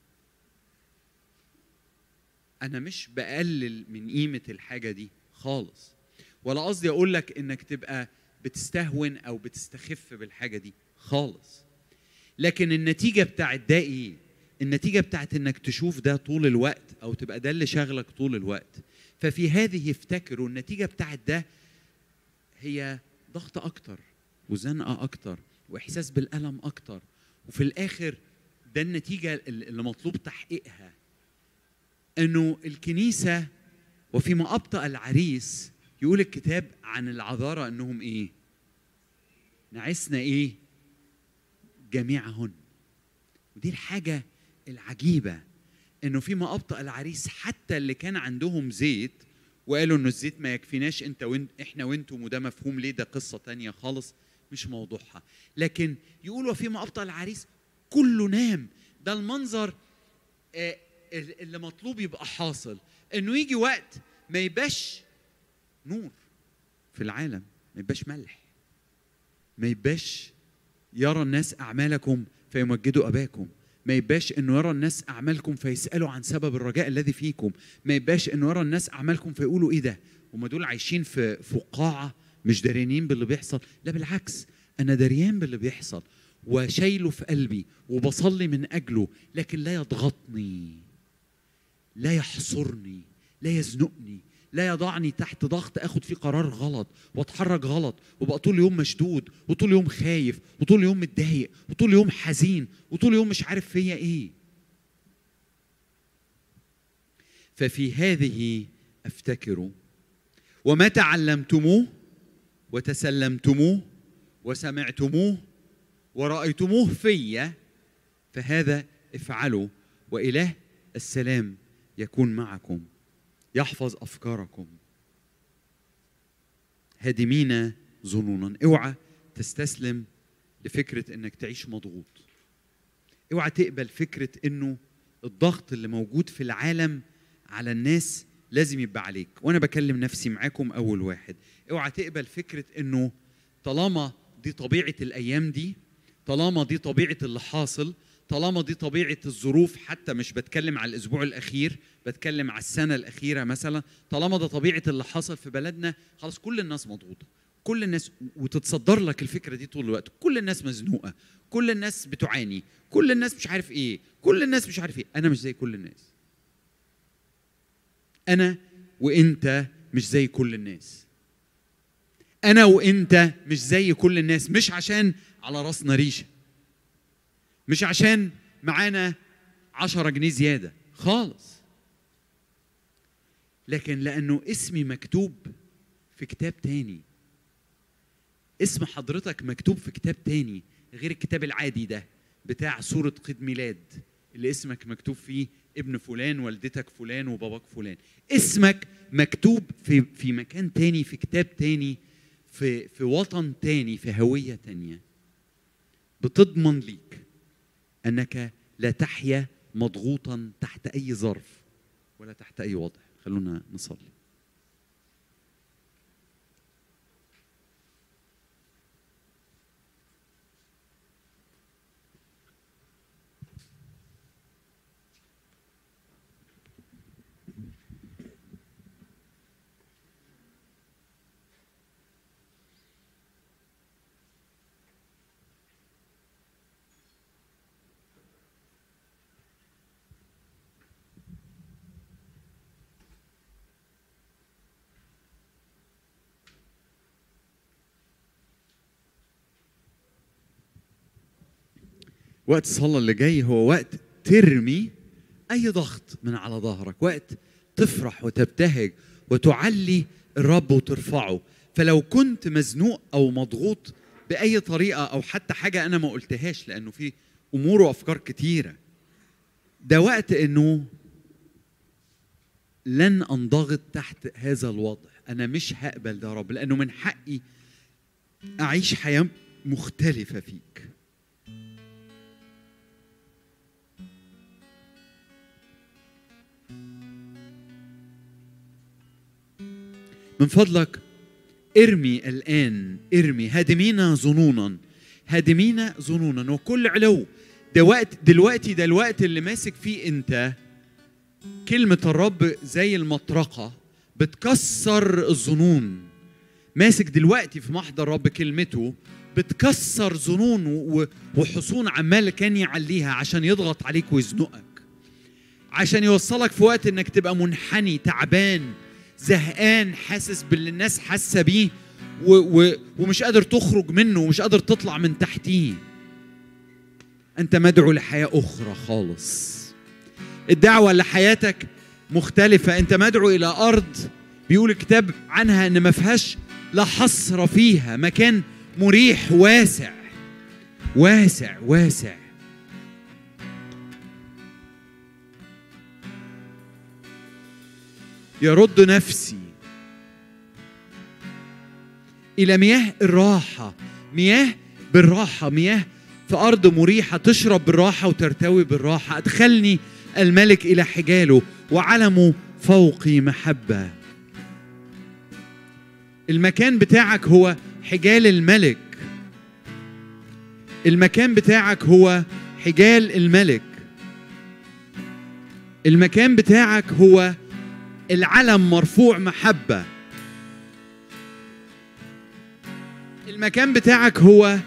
انا مش بقلل من قيمه الحاجه دي خالص ولا قصدي اقول لك انك تبقى بتستهون او بتستخف بالحاجه دي خالص لكن النتيجه بتاعت ده ايه النتيجه بتاعت انك تشوف ده طول الوقت او تبقى ده اللي شاغلك طول الوقت ففي هذه افتكروا النتيجه بتاعت ده هي ضغط اكتر وزنقه اكتر واحساس بالالم اكتر وفي الاخر ده النتيجه اللي مطلوب تحقيقها انه الكنيسه وفيما ابطا العريس يقول الكتاب عن العذارى انهم ايه نعسنا ايه جميعهن ودي الحاجه العجيبه انه فيما ابطا العريس حتى اللي كان عندهم زيت وقالوا انه الزيت ما يكفيناش انت وانت احنا وانتم وده مفهوم ليه ده قصه تانية خالص مش موضوعها لكن يقولوا فيما ابطا العريس كله نام ده المنظر آه، اللي مطلوب يبقى حاصل انه يجي وقت ما يبقاش نور في العالم ما يبقاش ملح ما يبقاش يرى الناس اعمالكم فيمجدوا اباكم ما يبقاش انه يرى الناس اعمالكم فيسالوا عن سبب الرجاء الذي فيكم ما يبقاش انه يرى الناس اعمالكم فيقولوا ايه ده هم دول عايشين في فقاعه مش داريانين باللي بيحصل لا بالعكس انا دريان باللي بيحصل وشايله في قلبي وبصلي من اجله لكن لا يضغطني لا يحصرني لا يزنقني لا يضعني تحت ضغط اخد فيه قرار غلط واتحرك غلط وبقى طول اليوم مشدود وطول اليوم خايف وطول اليوم متضايق وطول اليوم حزين وطول اليوم مش عارف فيا ايه ففي هذه افتكروا وما تعلمتموه وتسلمتموه وسمعتموه ورأيتموه في فهذا افعلوا وإله السلام يكون معكم يحفظ أفكاركم هادمين ظنونا اوعى تستسلم لفكرة انك تعيش مضغوط اوعى تقبل فكرة انه الضغط اللي موجود في العالم على الناس لازم يبقى عليك وانا بكلم نفسي معاكم اول واحد اوعى تقبل فكرة انه طالما دي طبيعة الايام دي طالما دي طبيعة اللي حاصل طالما دي طبيعة الظروف حتى مش بتكلم على الأسبوع الأخير بتكلم على السنة الأخيرة مثلا طالما ده طبيعة اللي حصل في بلدنا خلاص كل الناس مضغوطة كل الناس وتتصدر لك الفكرة دي طول الوقت كل الناس مزنوقة كل الناس بتعاني كل الناس مش عارف إيه كل الناس مش عارف إيه أنا مش زي كل الناس أنا وأنت مش زي كل الناس أنا وأنت مش زي كل الناس مش عشان على راسنا ريشه مش عشان معانا عشرة جنيه زيادة خالص لكن لأنه اسمي مكتوب في كتاب تاني اسم حضرتك مكتوب في كتاب تاني غير الكتاب العادي ده بتاع صورة قيد ميلاد اللي اسمك مكتوب فيه ابن فلان والدتك فلان وباباك فلان اسمك مكتوب في في مكان تاني في كتاب تاني في في وطن تاني في هوية تانية بتضمن ليك انك لا تحيا مضغوطا تحت اي ظرف ولا تحت اي وضع خلونا نصلي وقت الصلاة اللي جاي هو وقت ترمي أي ضغط من على ظهرك وقت تفرح وتبتهج وتعلي الرب وترفعه فلو كنت مزنوق أو مضغوط باي طريقه او حتى حاجه انا ما قلتهاش لانه في امور وافكار كتيره ده وقت انه لن انضغط تحت هذا الوضع انا مش هقبل ده يا رب لانه من حقي اعيش حياه مختلفه فيك من فضلك ارمي الان ارمي هادمين ظنونا هادمين ظنونا وكل علو ده وقت دلوقتي ده الوقت اللي ماسك فيه انت كلمة الرب زي المطرقة بتكسر الظنون ماسك دلوقتي في محضر رب كلمته بتكسر ظنون و- وحصون عمال كان يعليها عشان يضغط عليك ويزنقك عشان يوصلك في وقت انك تبقى منحني تعبان زهقان حاسس باللي الناس حاسه بيه و و ومش قادر تخرج منه ومش قادر تطلع من تحتيه انت مدعو لحياه اخرى خالص الدعوه لحياتك مختلفه انت مدعو الى ارض بيقول الكتاب عنها ان ما فيهاش لا حصر فيها مكان مريح واسع واسع واسع يرد نفسي الى مياه الراحه مياه بالراحه مياه في ارض مريحه تشرب بالراحه وترتوي بالراحه ادخلني الملك الى حجاله وعلمه فوقي محبه المكان بتاعك هو حجال الملك المكان بتاعك هو حجال الملك المكان بتاعك هو العلم مرفوع محبة المكان بتاعك هو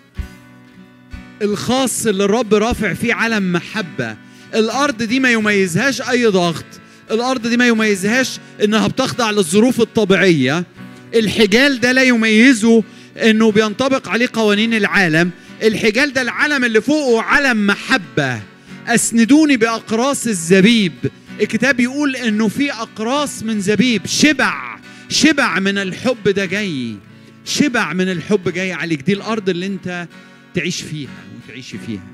الخاص اللي الرب رافع فيه علم محبة الأرض دي ما يميزهاش أي ضغط الأرض دي ما يميزهاش إنها بتخضع للظروف الطبيعية الحجال ده لا يميزه إنه بينطبق عليه قوانين العالم الحجال ده العلم اللي فوقه علم محبة أسندوني بأقراص الزبيب الكتاب يقول انه في اقراص من زبيب شبع شبع من الحب ده جاي شبع من الحب جاي عليك دي الارض اللي انت تعيش فيها وتعيشي فيها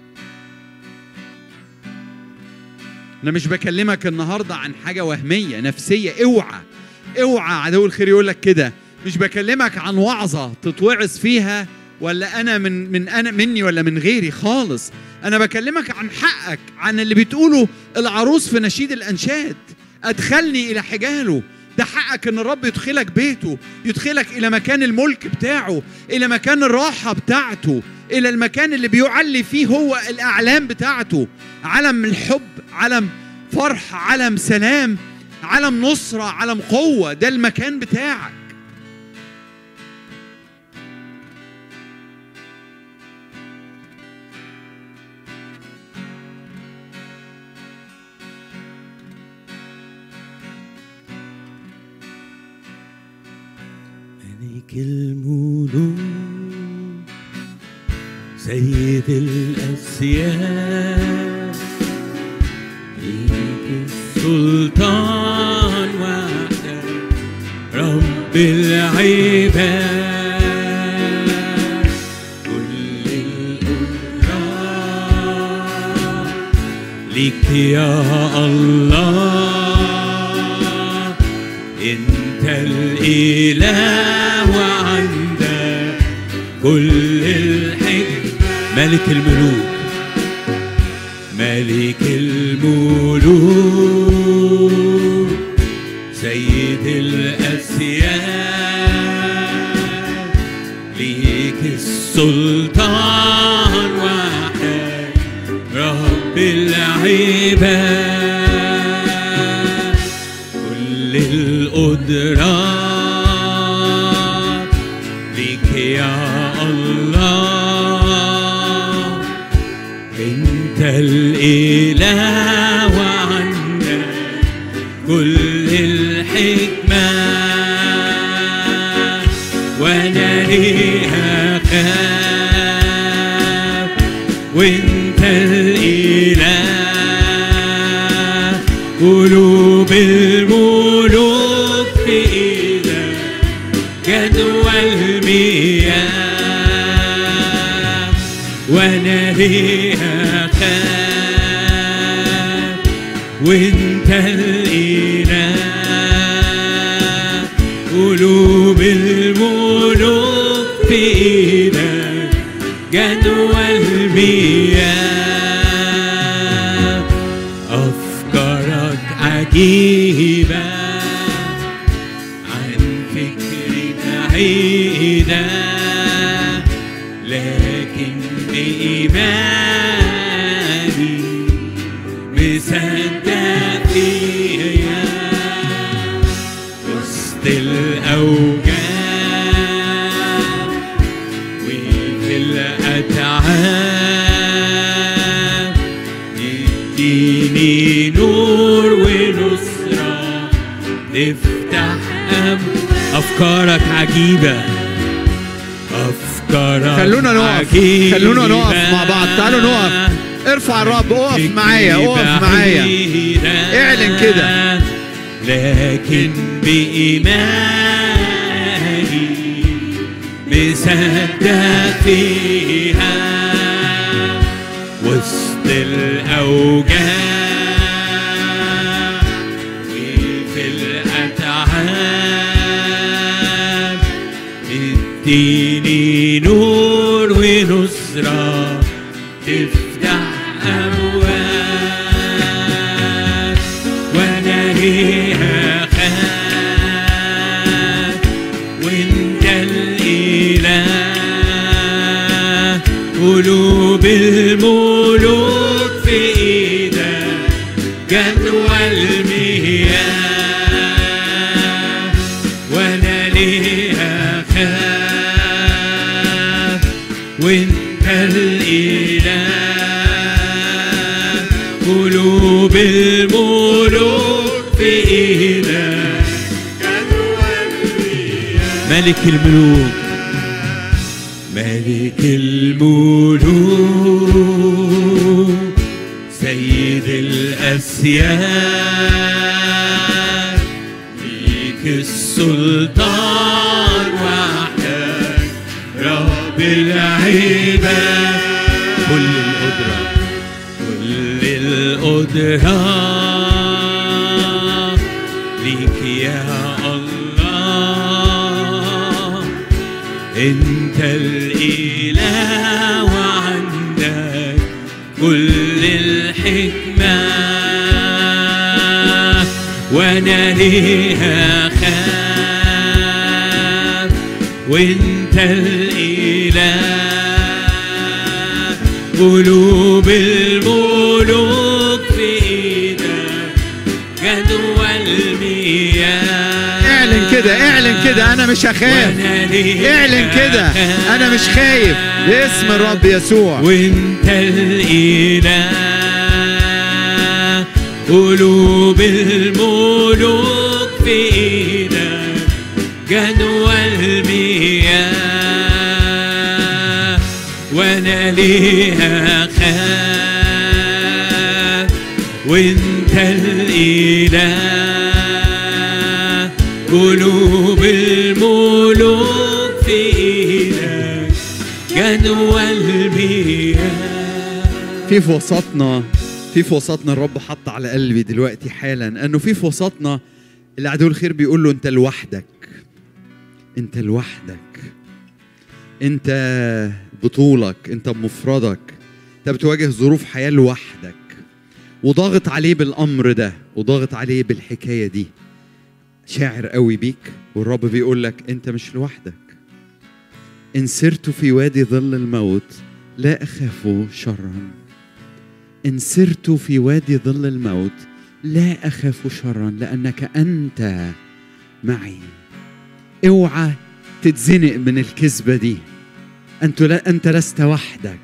انا مش بكلمك النهارده عن حاجه وهميه نفسيه اوعى اوعى عدو الخير يقول لك كده مش بكلمك عن وعظه تتوعظ فيها ولا انا من من انا مني ولا من غيري خالص انا بكلمك عن حقك عن اللي بتقوله العروس في نشيد الانشاد ادخلني الى حجاله ده حقك ان الرب يدخلك بيته يدخلك الى مكان الملك بتاعه الى مكان الراحه بتاعته الى المكان اللي بيعلي فيه هو الاعلام بتاعته علم الحب علم فرح علم سلام علم نصره علم قوه ده المكان بتاعك ملك الملوك سيد الأسياد ليك السلطان وحدك رب العباد كل الأمراء ليك يا الله انت الاله وعندك كل الحكم ملك الملوك ملك الملوك سيد الاسياد ليك السلطان وحدك رب العباد كل القدرات ليك يا الله انت الاله وعندك كل الحكمه وانا ليها خاف وانت الاله قلوب الملوك في ايدك جدوى المياه وانا ليها خاف وانت الاله قلوب الملوك في ايدك جدوى المياه افكارك عجيبه عن فكري بعيدة لكن بإيماني مصدق فيها وسط الأوجاع وفي الأتعاب يديني نور ونصرة نفتح أب أفكارك عجيبة أفكارك خلونا نقف عجيبة خلونا نقف مع بعض تعالوا نقف ارفع الرب اقف معايا اقف معايا اعلن كده. لكن بإيماني مصدق فيها وسط الأوجاع وفي الأتعاب اديني نور ونصرة تفتح أبواب وأنا ليها خاف وأنت الإله قلوب الملوك في إيدك جدوى المياه وأنا ليها خاف وانت الاله قلوب الملوك في ايدك ملك الملوك ملك الملوك سيد الاسياد ليك السلطان وحدك رب العباد كل القدرة كل القدرة ليك يا الله انت الاله وعندك كل الحكمه وانا ليها خاف وانت الاله قلوب الملوك في ايدك جدوى المياه اعلن كده اعلن كده انا مش هخاف وأنا ليها اعلن كده انا مش خايف باسم الرب يسوع وانت الاله قلوب الملوك في ايدك جدوى المياه وانا ليها خاف وانت الاله قلوب الملوك في ايدك جدوى المياه في في وسطنا في في وسطنا الرب حط على قلبي دلوقتي حالا انه في في وسطنا اللي عدو الخير بيقول له انت لوحدك انت لوحدك انت بطولك انت بمفردك انت بتواجه ظروف حياه لوحدك وضاغط عليه بالامر ده وضاغط عليه بالحكايه دي شاعر قوي بيك والرب بيقول لك انت مش لوحدك ان سرت في وادي ظل الموت لا اخاف شرا ان سرت في وادي ظل الموت لا اخاف شرا لانك انت معي اوعى تتزنق من الكذبه دي انت لا انت لست وحدك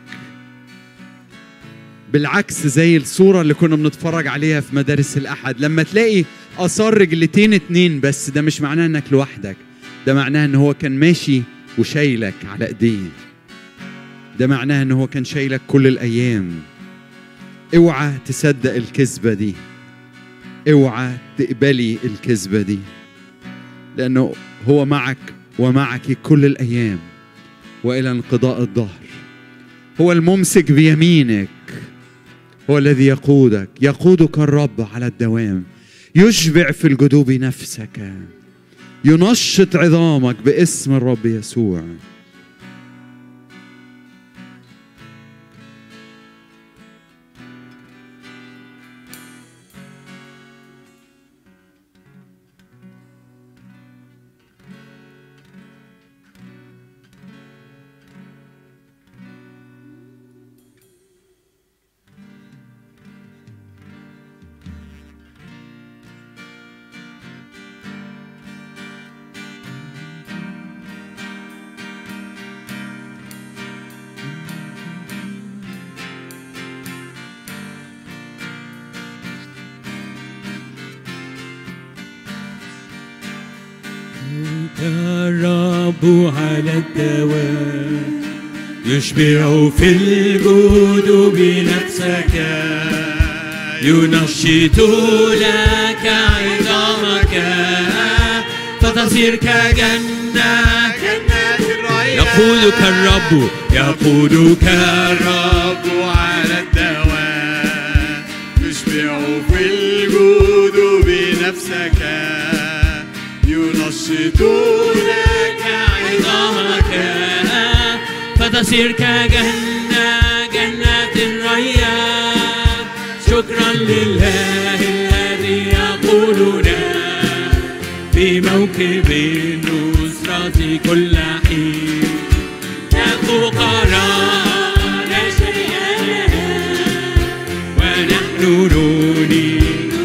بالعكس زي الصوره اللي كنا بنتفرج عليها في مدارس الاحد لما تلاقي اثار رجلتين اتنين بس ده مش معناه انك لوحدك ده معناه ان هو كان ماشي وشايلك على ايديه ده معناه ان هو كان شايلك كل الايام اوعى تصدق الكذبه دي اوعى تقبلي الكذبه دي لانه هو معك ومعك كل الايام والى انقضاء الظهر هو الممسك بيمينك هو الذي يقودك يقودك الرب على الدوام يشبع في الجدوب نفسك ينشط عظامك باسم الرب يسوع الرب على الدوام يشبع في الجود بنفسك ينشط لك عظامك فتصير كجنة يقودك الرب يقودك الرب على الدوام يشبع في الجود بنفسك ينشط لك عظامك فتصير كجنة جنة الريان شكرا لله الذي يقولنا في موكب النصرة كل حين يا فقراء لا شيء لنا ونحن نوني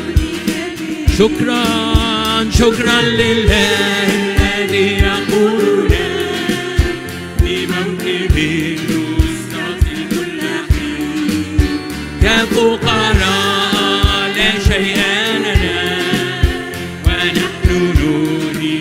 شكرا شكرا لله الذي يقولنا في موكب النصرة كل حين يا فقراء لا شيء لنا ونحن نوني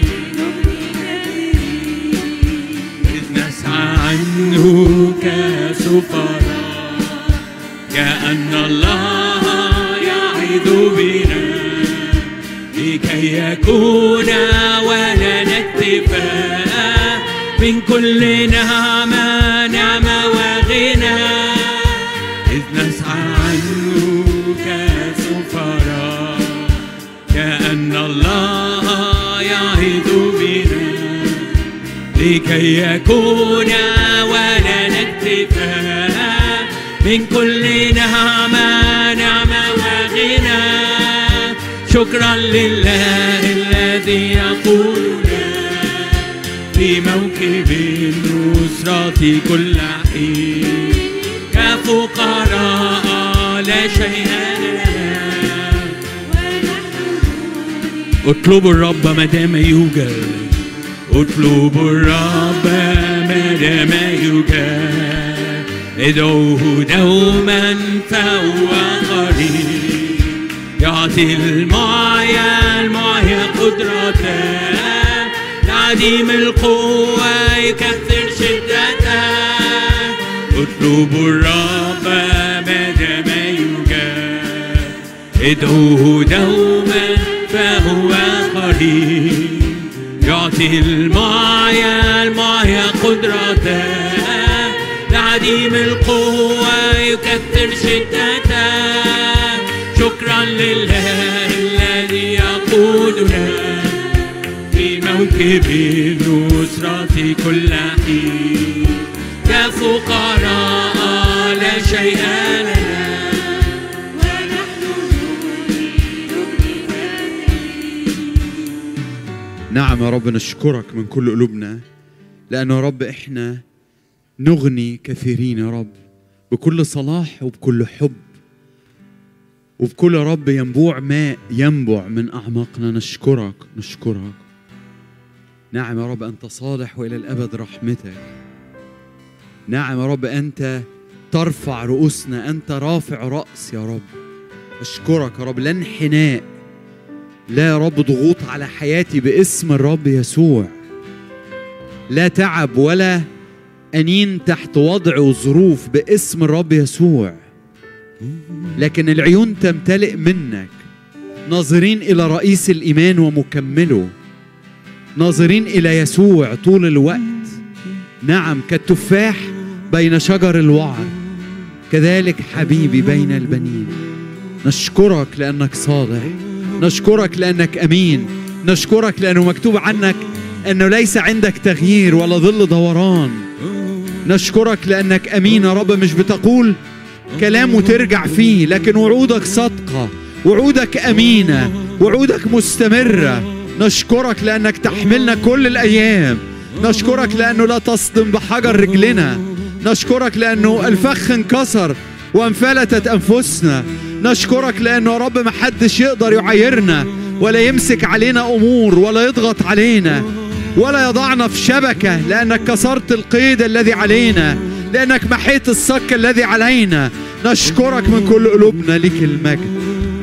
إذ نسعى عنه كسفراء كأن الله يعظ بنا لكي يكون ولنا اكتفاء من كل نعمة نعمة وغنى إذ نسعى عنه كسفراء كأن الله يعظ بنا لكي يكون ولنا اكتفاء من كل نعمة نعمة وغنى شكرا لله الذي يقولنا في موكب النصرة كل حين كفقراء لا شيء لنا اطلبوا الرب ما دام يوجد اطلبوا الرب ما دام يوجد ادعوه دوما فهو قريب يعطي المعيا المعيا قدرته لعديم القوة يكثر شدته اطلبوا الرب ما دام يوجد ادعوه دوما فهو قريب يعطي المعيا المعيا قدرته لعديم القوة يكثر شدته شكرا لله الذي يقودنا في موكب النصرة كل حين يا فقراء لا شيء لنا نعم يا رب نشكرك من كل قلوبنا لأنه يا رب إحنا نغني كثيرين يا رب بكل صلاح وبكل حب وبكل يا رب ينبوع ماء ينبع من أعماقنا نشكرك نشكرك نعم يا رب أنت صالح وإلى الأبد رحمتك نعم يا رب أنت ترفع رؤوسنا أنت رافع رأس يا رب أشكرك يا رب لا انحناء لا يا رب ضغوط على حياتي باسم الرب يسوع لا تعب ولا أنين تحت وضع وظروف باسم الرب يسوع لكن العيون تمتلئ منك ناظرين إلى رئيس الإيمان ومكمله ناظرين إلى يسوع طول الوقت نعم كالتفاح بين شجر الوعر كذلك حبيبي بين البنين نشكرك لأنك صالح نشكرك لأنك أمين نشكرك لأنه مكتوب عنك أنه ليس عندك تغيير ولا ظل دوران نشكرك لأنك أمين يا رب مش بتقول كلام وترجع فيه لكن وعودك صادقة وعودك أمينة وعودك مستمرة نشكرك لأنك تحملنا كل الأيام نشكرك لأنه لا تصدم بحجر رجلنا نشكرك لأنه الفخ انكسر وانفلتت أنفسنا نشكرك لأنه يا رب محدش يقدر يعايرنا ولا يمسك علينا أمور ولا يضغط علينا ولا يضعنا في شبكة لأنك كسرت القيد الذي علينا لأنك محيت الصك الذي علينا نشكرك من كل قلوبنا لك المجد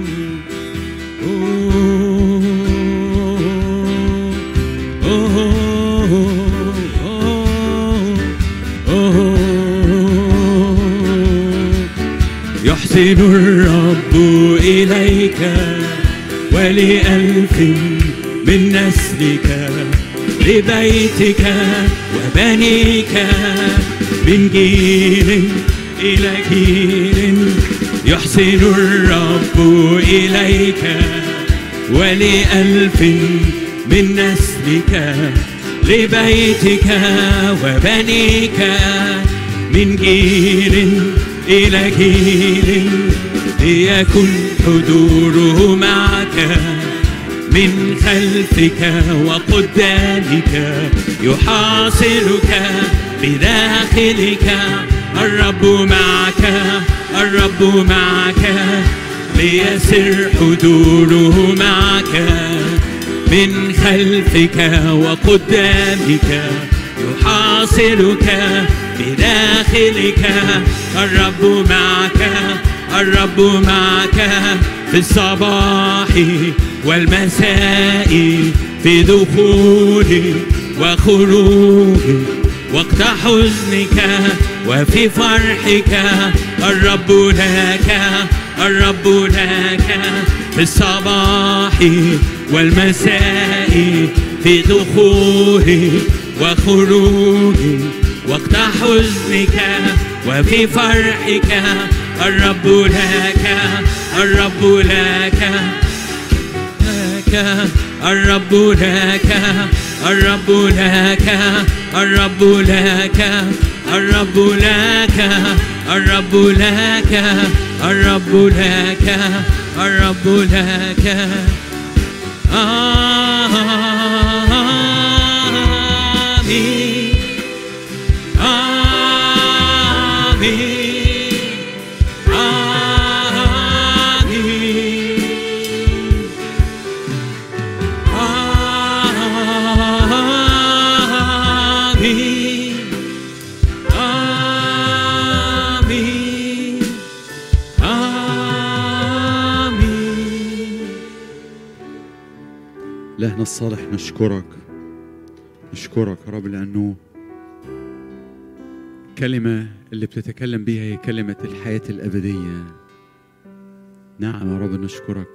يحسن الرب إليك ولألف من نسلك لبيتك وبنيك من جيل إلى جيل يحسن الرب إليك ولألف من نسلك لبيتك وبنيك من جيل إلى جيل ليكن حضوره معك من خلفك وقدامك يحاصرك بداخلك الرب معك الرب معك ليسر حضوره معك من خلفك وقدامك يحاصرك بداخلك الرب معك الرب معك في الصباح والمساء في دخول وخروج وقت حزنك وفي فرحك الرب لك الرب لك في الصباح والمساء في دخول وخروج وقت حزنك وفي فرحك الرب لك الرب لك لك الرب لك الرب لك الرب لك الرب لك الرب لك الرب لك الرب لك آمين آمين آمين آمين آمين آمين إلهنا الصالح نشكرك نشكرك يا رب لأنه الكلمة اللي بتتكلم بيها هي كلمة الحياة الأبدية نعم يا رب نشكرك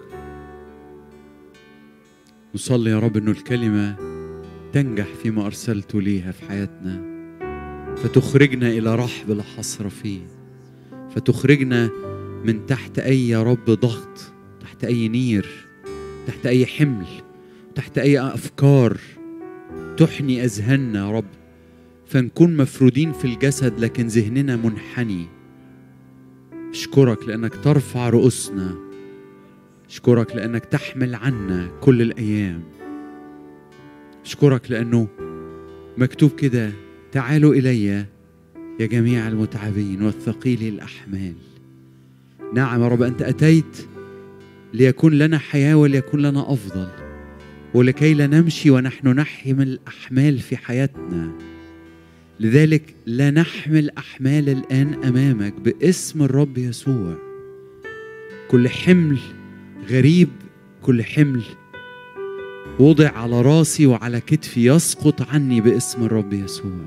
نصلي يا رب أنه الكلمة تنجح فيما أرسلت ليها في حياتنا فتخرجنا إلى رحب لا حصر فيه فتخرجنا من تحت أي يا رب ضغط تحت أي نير تحت أي حمل تحت أي أفكار تحني أذهاننا يا رب فنكون مفرودين في الجسد لكن ذهننا منحني أشكرك لأنك ترفع رؤوسنا أشكرك لأنك تحمل عنا كل الأيام أشكرك لأنه مكتوب كده تعالوا إلي يا جميع المتعبين والثقيل الأحمال نعم يا رب أنت أتيت ليكون لنا حياة وليكون لنا أفضل ولكي لا نمشي ونحن نحمل أحمال في حياتنا لذلك لا نحمل أحمال الآن أمامك باسم الرب يسوع كل حمل غريب كل حمل وضع على راسي وعلى كتفي يسقط عني باسم الرب يسوع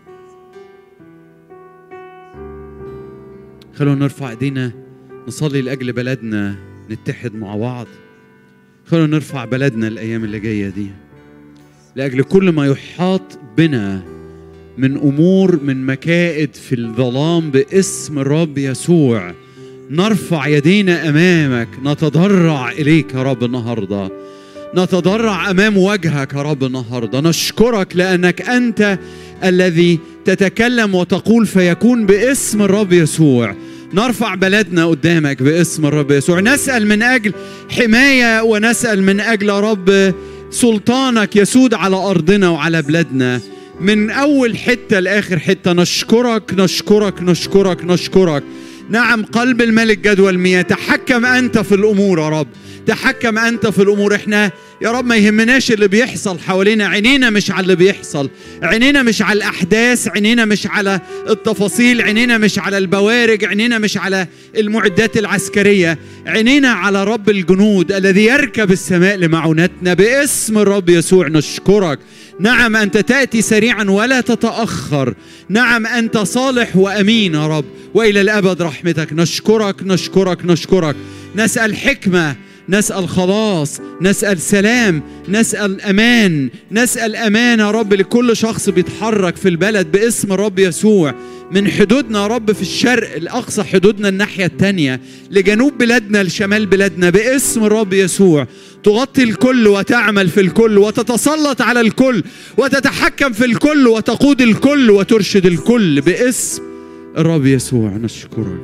خلونا نرفع ايدينا نصلي لاجل بلدنا نتحد مع بعض خلونا نرفع بلدنا الايام اللي جايه دي لاجل كل ما يحاط بنا من امور من مكائد في الظلام باسم الرب يسوع نرفع يدينا امامك نتضرع اليك يا رب النهارده نتضرع امام وجهك يا رب النهارده نشكرك لانك انت الذي تتكلم وتقول فيكون باسم الرب يسوع نرفع بلدنا قدامك باسم الرب يسوع نسال من اجل حمايه ونسال من اجل يا رب سلطانك يسود على ارضنا وعلى بلادنا من اول حته لاخر حته نشكرك نشكرك نشكرك نشكرك نعم قلب الملك جدول المياه تحكم انت في الامور يا رب تحكم انت في الامور احنا يا رب ما يهمناش اللي بيحصل حوالينا عينينا مش على اللي بيحصل عينينا مش على الاحداث عينينا مش على التفاصيل عينينا مش على البوارج عينينا مش على المعدات العسكريه عينينا على رب الجنود الذي يركب السماء لمعونتنا باسم الرب يسوع نشكرك نعم انت تاتي سريعا ولا تتاخر نعم انت صالح وامين يا رب والى الابد رحمتك نشكرك نشكرك نشكرك نسال حكمه نسأل خلاص نسأل سلام نسأل أمان نسأل أمان يا رب لكل شخص بيتحرك في البلد باسم الرب يسوع من حدودنا يا رب في الشرق لأقصى حدودنا الناحية التانية لجنوب بلادنا لشمال بلادنا باسم الرب يسوع تغطي الكل وتعمل في الكل وتتسلط على الكل وتتحكم في الكل وتقود الكل وترشد الكل باسم الرب يسوع نشكرك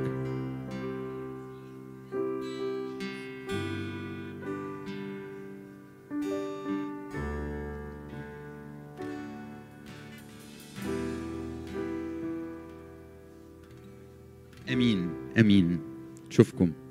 امين امين اشوفكم